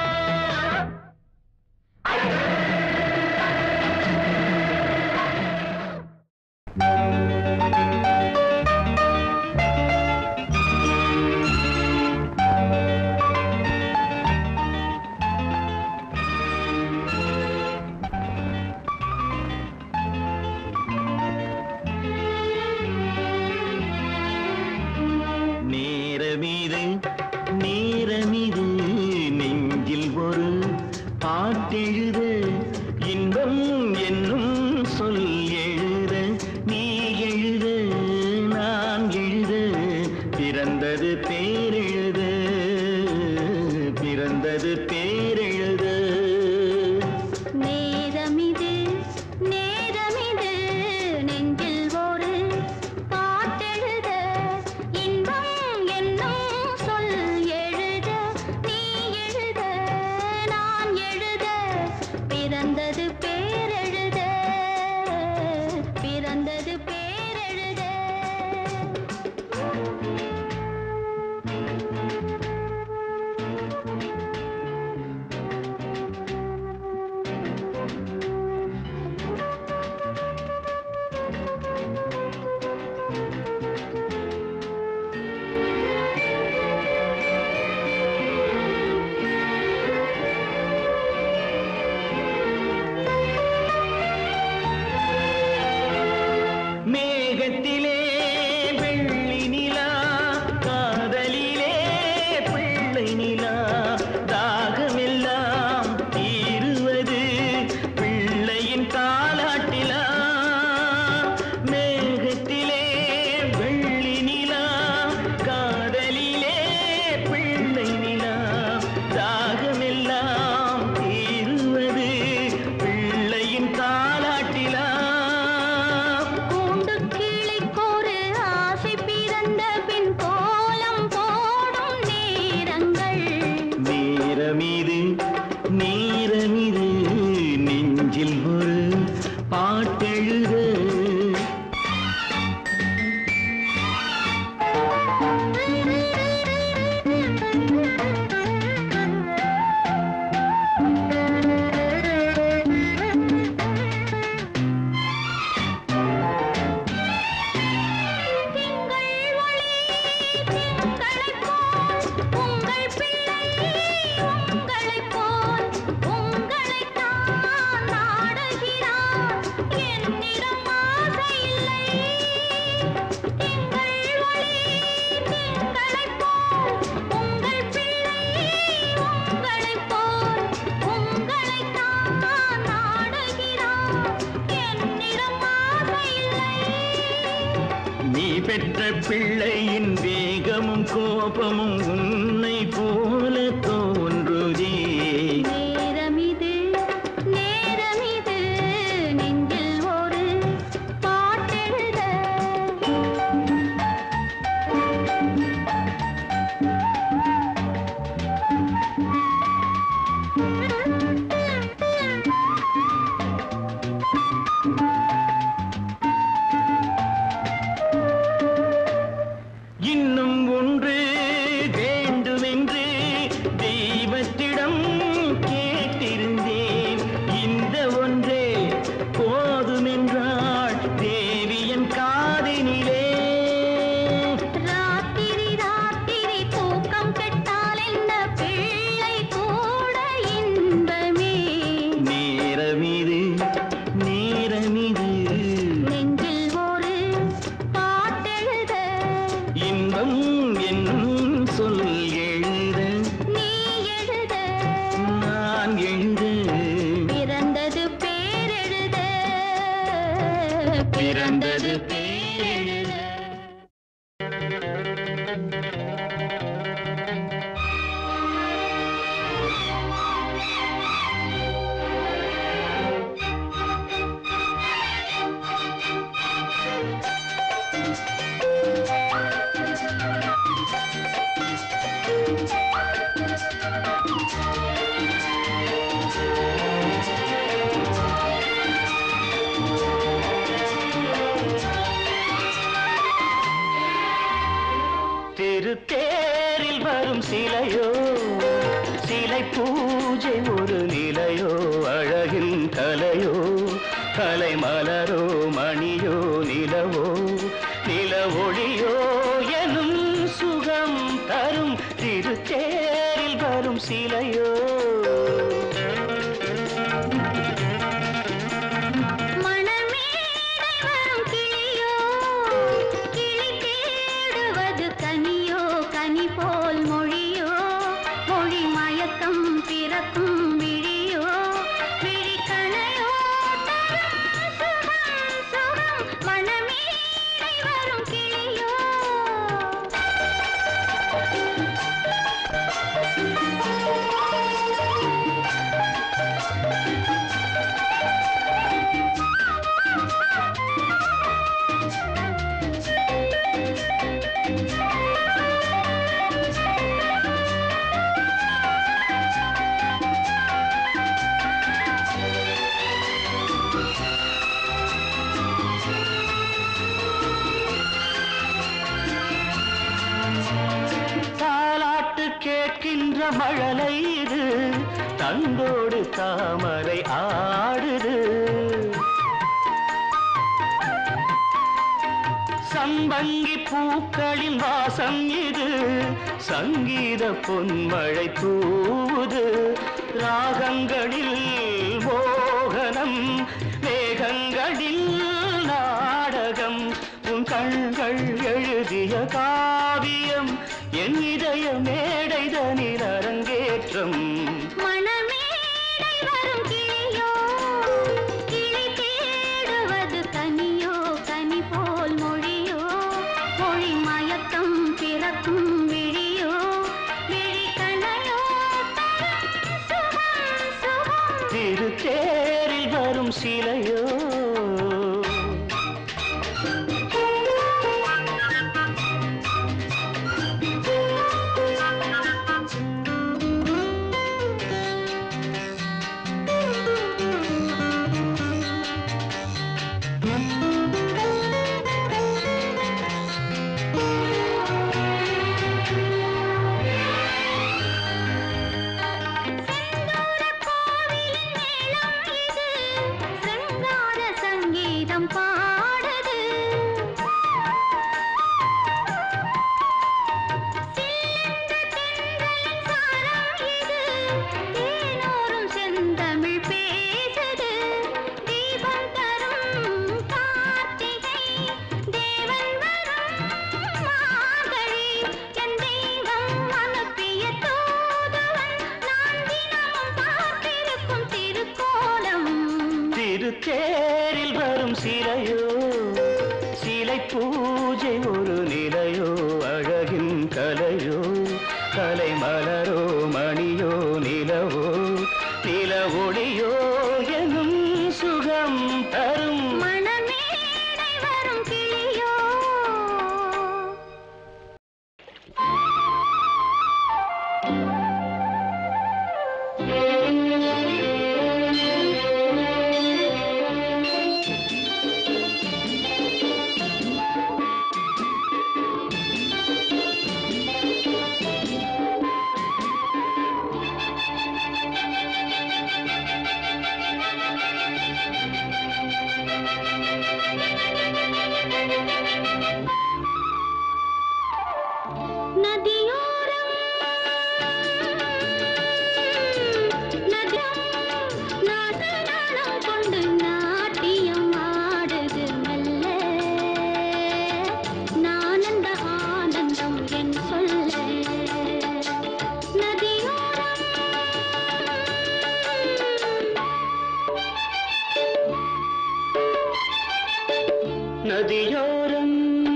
நேரமிது நேரமிது நெஞ்சில் ஒரு பாட்டெழுத இன்பம் என்னும் சொல் எழுத நீ எழுத நான் எழுத பிறந்தது பேரெழுத பிறந்தது பேரெழுத நேரமிது நேரமிது நெஞ்சில் ஒரு பாட்டெழுத இன்பம் என்னும் சொல் எழுத நீ எழுத நான் எழுத பிறந்தது பேரெழுத பிறந்தது பேரெழுத மேகத்திலே வெள்ளி நிலா காதலிலே பிள்ளை நிலா தாகமெல்லாம் தீருவது பிள்ளையின் தாலாட்டிலா மேகத்திலே வெள்ளி நிலா காதலிலே பிள்ளை நிலா தாகமெல்லாம் தீருவது பிள்ளையின் தாலாட்டிலா கூண்டு கிளிக்கொரு ஆசை பிறந்த பின் கோலம் போடும் நேரங்கள் நேரமிது நேரமிது நெஞ்சில் ஒரு பாட்டெழுத பெற்ற பிள்ளையின் வேகமும் கோபமும் உன்னை போல தோன்றுதே நேரமிது நேரமிது நெஞ்சில் ஒரு பாட்டெழுத இன்னும் ஒன்று வேண்டுமென்று தெய்வத்திடம் கேட்டிருந்தேன் இந்த ஒன்றே போதுமென்றாள் தேவியன் காதினிலே ராத்திரி ராத்திரி தூக்கம் கெட்டால் என்ன பிள்ளை கூட இன்பமே நேரமிது நேரமிது நெஞ்சில் ஒரு பாட்டெழுத இன்பம் என்னும் சொல் எழுத நீ எழுத நான் எழுத பிறந்தது பேரெழுத பிறந்தது பேரெழுத திருத்தேரில் வரும் சிலையோ சிலை பூஜை ஒரு நிலையோ அழகின் கலையோ கலை மலரோ மணியோ நிலவோ நில ஒளியோ எனும் சுகம் தரும் திருத்தேரில் வரும் சிலையோ மணமேடை வரும் கிளியோ கிளி தேடுவது கனியோ கனி போல் மொழியோ மொழி மயக்கம் பிறக்கும் விழியோ விழி கணையோ தரும் சுகம் சுகம் மணமேடை வரும் கிளியோ தாலாட்டு கேட்கின்ற மழலை இது தந்தோடு தாமரை ஆடுது சம்பங்கி பூக்களின் வாசம் இது சங்கீத பொன்மழை தூவுது ராகங்களில் மோகனம் மேகங்களில் நாடகம் உன் கண்கள் எழுதிய காவியம் என் இதய மேடைதனில் அரங்கேற்றம் மணமேடை வரும் கிளியோ கிளி தேடுவது கனியோ கனி போல் மொழியோ மொழி மயக்கம் பிறக்கும் விழியோ விழி கணையோ தரும் சுகம் சுகம் திருத்தேரில் வரும் சிலையோ செந்தூர கோவிலின் மேளம் இது சிங்கார சங்கீதம் பாடுது சில்லென்ற தென்றலின் சாரம் இது தேனோரும் செந்தமிழ் பேசுது தீபம் தரும் கார்த்திகை தேவன் வரும் மார்கழி என் தெய்வம் அனுப்பிய தூதுவன் நான் தினமும் பார்த்திருக்கும் திருக்கோலம் திருத்தேரில் வரும் சிலையோ சிலை பூஜை ஒரு கிளியோ எனும் சுகம் தரும் மணமேடை வரும் கிளியோ நதியோரம் நதியம் நாதநாளம் கொண்டு நாட்டியம் ஆடுது மெல்ல நானந்த ஆனந்தம் என் சொல்ல நதியோரம் நதியோரம்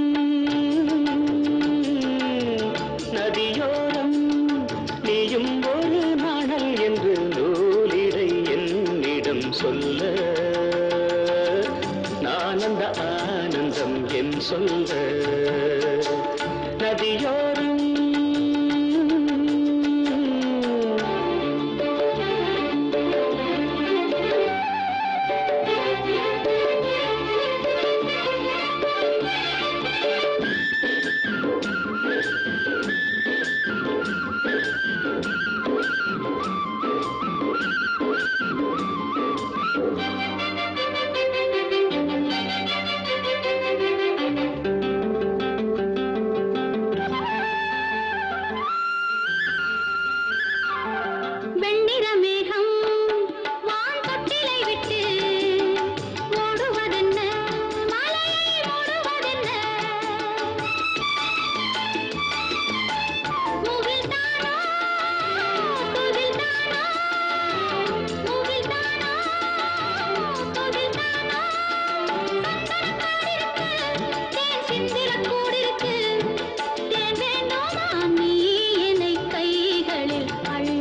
நதியோரம் நீயும் ஒரு நாணல் என்று நூலிடை என்னிடம் சொல்ல நான் அந்த ஆனந்தம் என் சொல்ல நதியோரம் வெண்ணிற மேகம் வான் தொட்டிலை விட்டு ஓடுவதென்ன மலையை மூடுவதென்ன முகில்தானோ துகில்தானோ முகில்தானோ துகில்தானோ தேன் சிந்திர கூடிருக்கு தேன் வேண்டுமா நீ என்னை கைகளில் அள்ள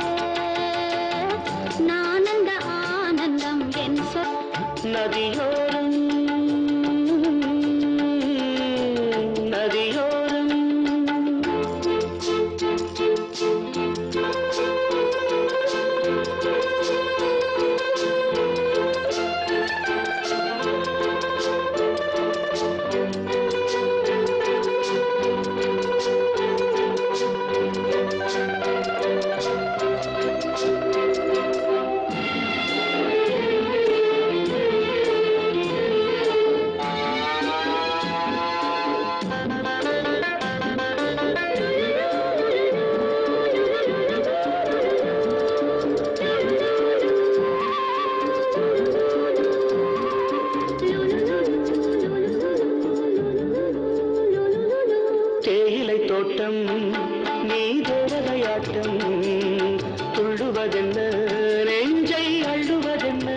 நான் அந்த ஆனந்தம் என் சொல் நதியோரம் நதியோரம் தேயிலை தோட்டம் நீ தேவதையாட்டம் துள்ளுவதென்ன நெஞ்சை அள்ளுவதென்ன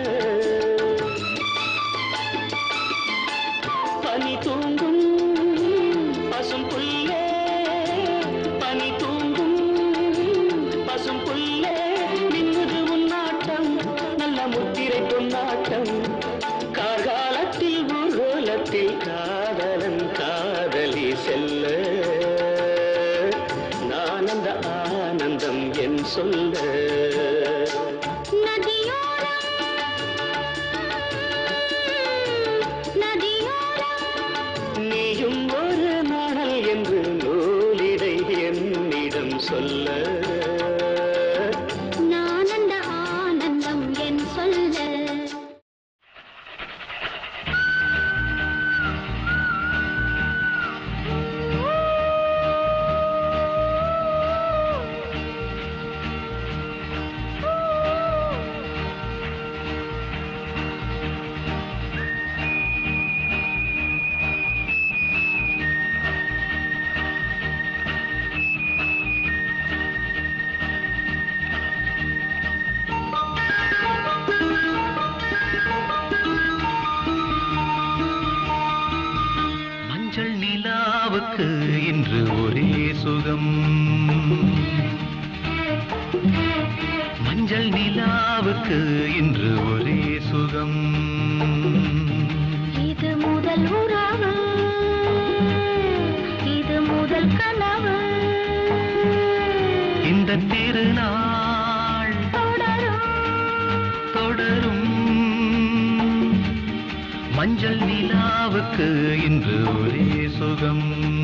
பனி தூங்கும் பசும் புல்லே பனி தூங்கும் பசும் புல்லே மின்னுது உன்னாட்டம் நல்ல முத்திரை பொன்னாட்டம் கார்காலத்தில் ஊர்வலத்தில் காதலன் காதலி செல்ல நான் அந்த ஆனந்தம் என் சொல்ல நதியோரம் நதியோரம் நீயும் ஒரு நாணல் என்று நூலிடை என்னிடம் சொல்ல நான் அந்த ஆனந்தம் என் சொல்ல மஞ்சள் நிலாவுக்கு இன்று ஒரே சுகம் மஞ்சள் நிலாவுக்கு நிலாவுக்கு இன்று ஒரே சுகம் இது முதல் உறவு இது முதல் கனவு இந்த திருநாள் தொடரும் தொடரும் மஞ்சள் நிலாவுக்கு இன்று ஒரே சுகம்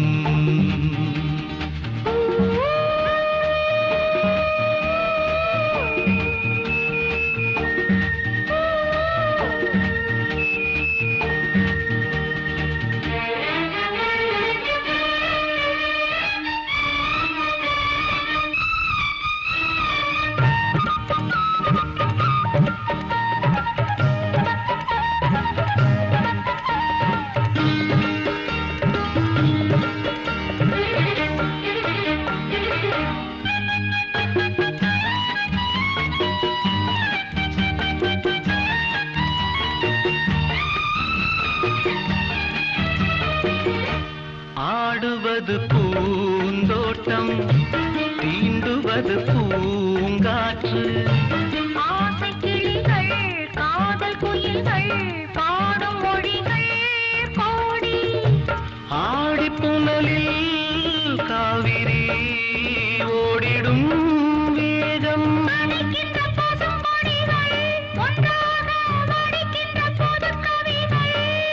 ஆடுவது பூந்தோட்டம் தீண்டுவது பூங்காற்று ஆசை கிளிகள் காதல் குயில்கள் பாடும் மொழிகள் கோடி ஆடி புனலில் காவிரி ஓடிடும் வேகம் அடிக்கின்ற பசும்பொடிகள் ஒன்றாக வடிக்கின்ற புதுக் கவிகள்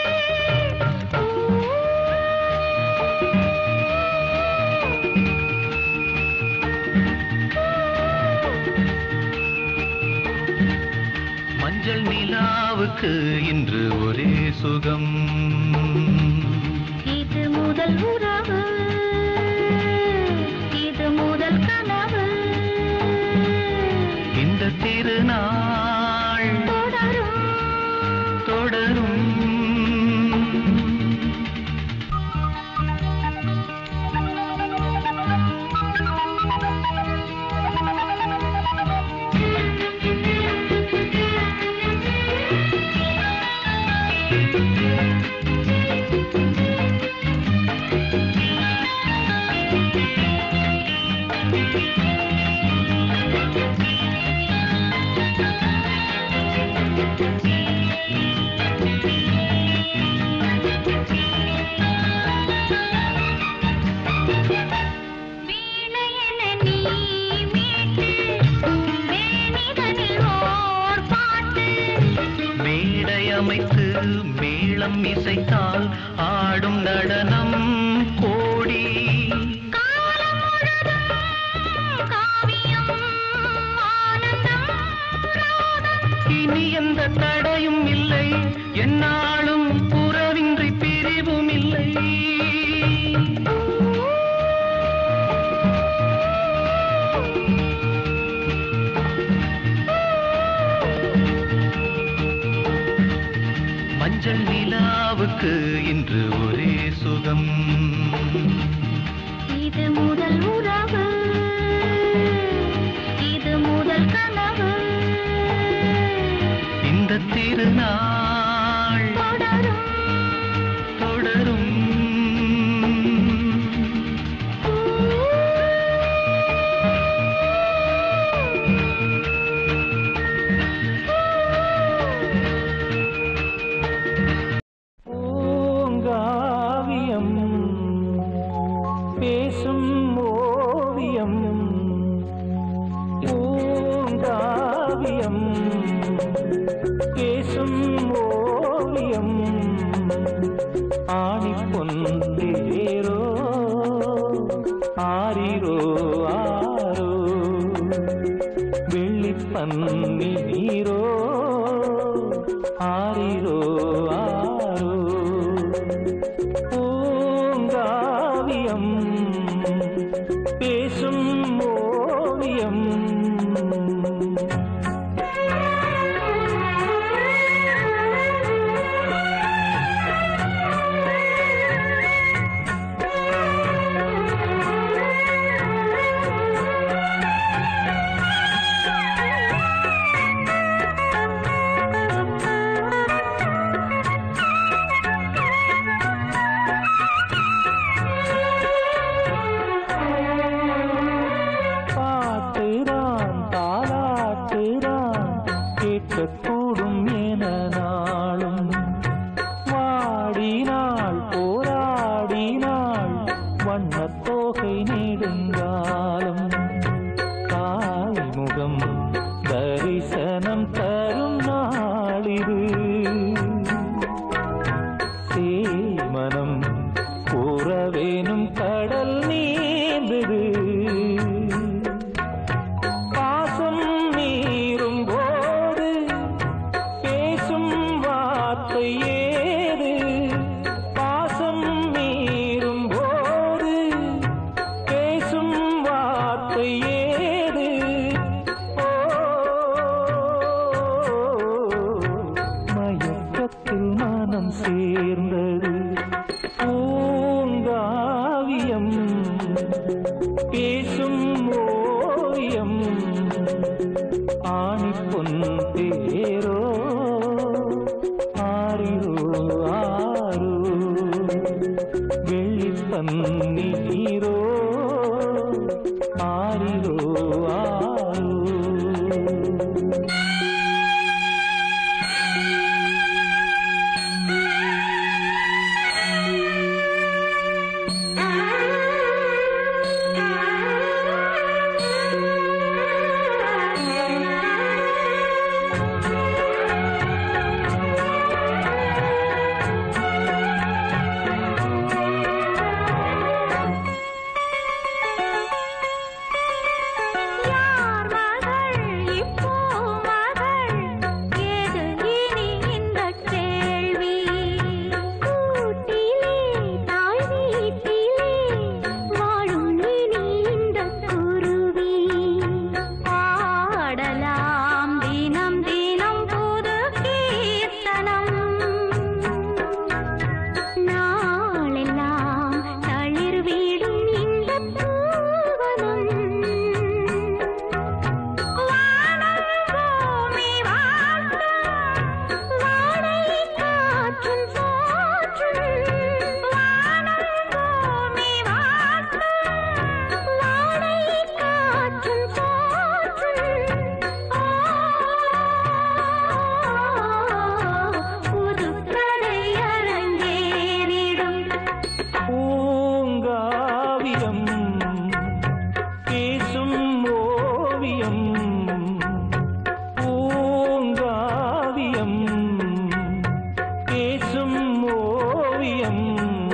மஞ்சள் நிலாவுக்கு இன்று ஒரே சுகம் இது முதல் உறவு இது முதல் கனவு இந்த திருநாள் தொடரும் தொடரும் வீணையென நீ மீட்டு வேணிதனில் ஓர் பாட்டு மேடை அமைத்து மேளம் இசைத்தால் ஆடும் நடனம் கோடி காலம் முழுதும் காவியம் ஆனந்தம் ராகம் இனி எந்த தடையும் இல்லை என்னாலும் புறவின்றி பிரிவும் இல்லை மஞ்சள் நிலாவுக்கு இன்று ஒரே சுகம் இது முதல் உறவு இது முதல் கனவு இந்த திருநாள் தொடரும் தொடரும் பூங்காவியம் பேசும் ஓவியம் பூங்காவியம் பேசும் ஓவியம் ஆணி பொந்தேரோ ஆரிரோ ஆரோ வெள்ளிப்பன்னி நீரோ ஆரிரோ ஆரோ பூங்காவியம் பேசும் ஓவியம் ஆ சேர்ந்தது பூங்காவியம் பேசும் ஓவியம் ஆணி பொன் தேரோ ஆரிரோ ஆரோ வெள்ளி தண்ணீரோ ஆரிரோ ஆரோ யார் மகள் இப்போ மகள் ஏது இனி இந்த கேள்வி கூட்டிலே தாய் வீட்டிலே வாழும் இனி இந்த குருவி பாடலாம் தினம் தினம் புது கீர்த்தனம் நாளெல்லாம் தளிர் வீடும் இந்த பூவனம் வானம் பூமி வாழ்த்தும் வாடை காற்றும் போற்றும் வானம் பூமி வாழ்த்தும் வாடை காற்றும் போற்றும் புது கதை அரங்கேறிடும் பூங்காவியம் பேசும் ஓவியம் பூங்காவியம் பேசும் ஓவியம்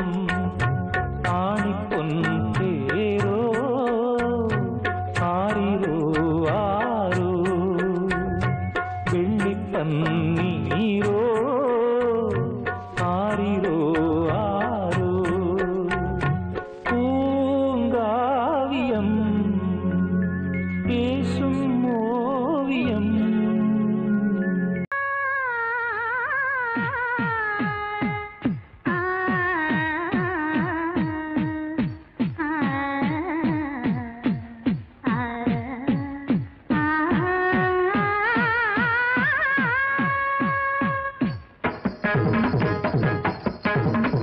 ஆணி பொன் தேரோ ஆரிரோ ஆரோ வெள்ளி தண்ணீரோ ஆரிரோ ஆரோ பூங்காவியம் பேசும் ஓவியம் ஆ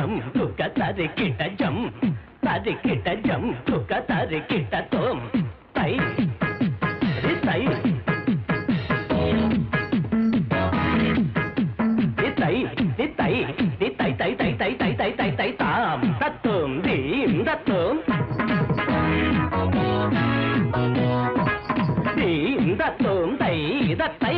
ஜம் துக்க தரிக்கிட்ட ஜம் தரிக்கிட்ட ஜம் துக்க தரிக்கிட்ட தோம் தை ரி தை ரி தை ரி தை ரி தை தை தை தை தை தை தை தை தாம் தத்தும் தீம் தத்தும் தீம் தத்தும் தை தத்தை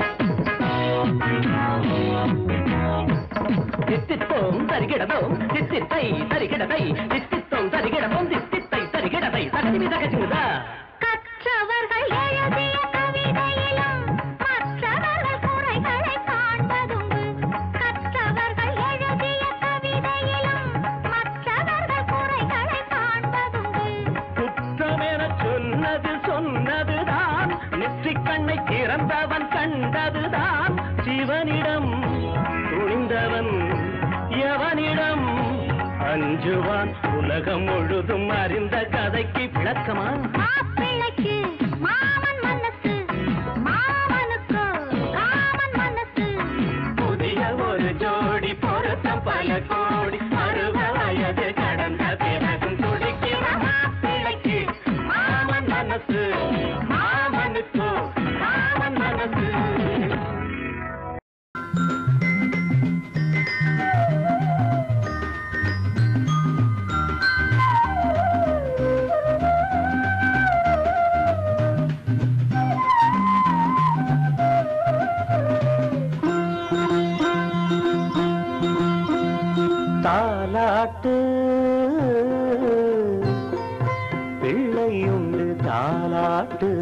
தித்தித்தோம் தருகிடதோம் தித்தித்தை தருகிடதை தித்தித்தோம் தருகிடதோம் தித்தித்தை தருகிடதை தகதிமி தகதிமுதா கற்றவர்கள் எழுதிய கவிதையிலும் மற்றவர்கள் குறைகளை காண்பதுண்டு கற்றவர்கள் எழுதிய கவிதையிலும் மற்றவர்கள் குறைகளை காண்பதுண்டு குற்றமென சொன்னது சொன்னதுதான் நெற்றிக் கண்ணை திறந்தவன் கண்டதுதான் சிவனிடம் துணிந்தவன் எவனிடம் அஞ்சுவான் உலகம் முழுதும் அறிந்த கதைக்கு விளக்கமா மாப்பிள்ளைக்கு மாமன் மனசு மாமனுக்கு காமன் மனசு புதிய ஒரு ஜோடி பொருத்தம் பல கோடி அறுப வயது கடந்த பிறகும் துடிக்கிற மாப்பிள்ளைக்கு மாமன் மனசு மாமனுக்கு மாமன் மனசு தாலாட்டு பிள்ளையுண்டு தாலாட்டு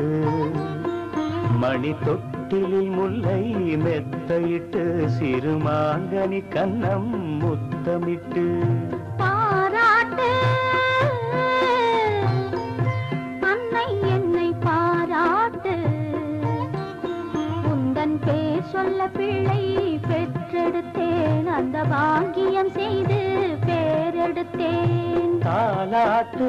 மணி தொட்டிலில் முல்லை மெத்தையிட்டு சிறுமாங்கனி கன்னம் முத்தமிட்டு பாராட்டு அன்னை என்னை பாராட்டு உந்தன் பேர் சொல்ல பிள்ளை பெற்றெடுத்தேன் அந்த பாக்கியம் செய்து பேரெடுத்தேன் தாலாட்டு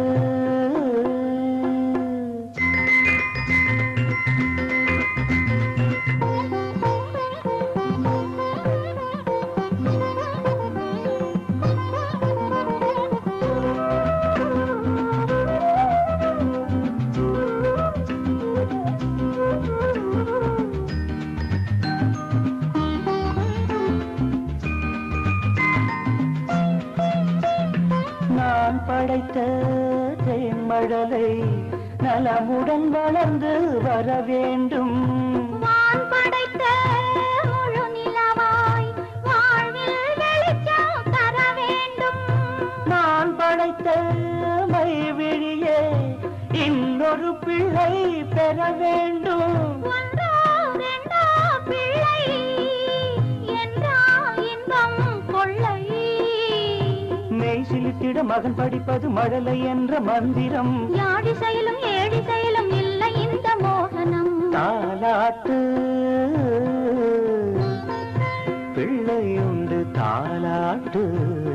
நான் படைத்த தேன்மழலை நலமுடன் வளர்ந்து வர வேண்டும் வான் படைத்த முழு நிலவாய் வாழ்வில் வெளிச்சம் தர வேண்டும் நான் படைத்த மைவிழியே இன்னொரு பிள்ளை பெற வேண்டும் ஒன்றோ ரெண்டோ பிள்ளை என்றால் இன்பம் கொள்ளை மெய் சிலித்திட மகன் படிப்பது மழலை என்ற மந்திரம் யாடி செயலும் ஏடி செயலும் இல்லை இந்த மோகனம் தாலாட்டு பிள்ளையுண்டு தாலாட்டு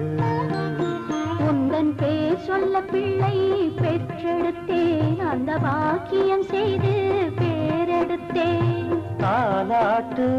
உந்தன் பேர் சொல்ல பிள்ளை பெற்றெடுத்தேன் அந்த பாக்கியம் செய்து பேரெடுத்தேன் தாலாட்டு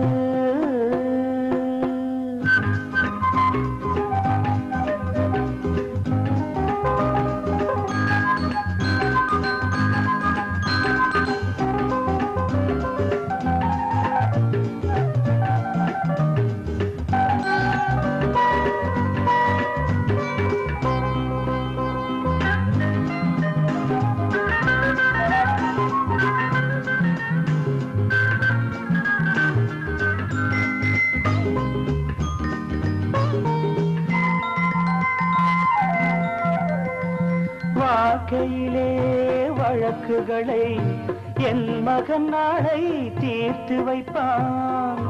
வாழ்க்கையிலே வழக்குகளை என் மகன் நாளை தீர்த்து வைப்பான்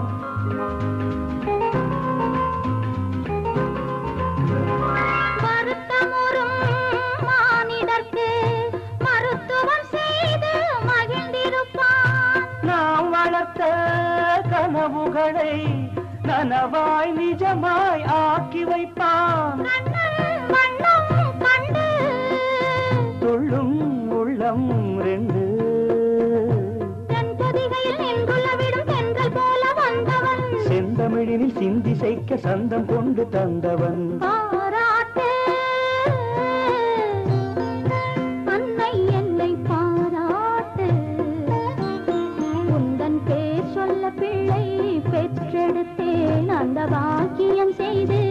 வருத்தமுறும் மானிடர்க்கு மருத்துவம் செய்து மகிழ்ந்திருப்பான் நாம் வளர்த்த கனவுகளை நனவாய் நிஜமாய் ஆக்கி வைப்பான் கண்ணன் வண்ணம் கண்டு துள்ளும் உள்ளம் ரெண்டு தன் பொதிகையில் நின்றுள்ள விடும் பெண்கள் போல வந்தவன் செந்தமிழினில் சிந்தி செய்க சந்தம் கொண்டு தந்தவன் ஆ பெற்றெடுத்தேன் அந்த பாக்கியம் செய்து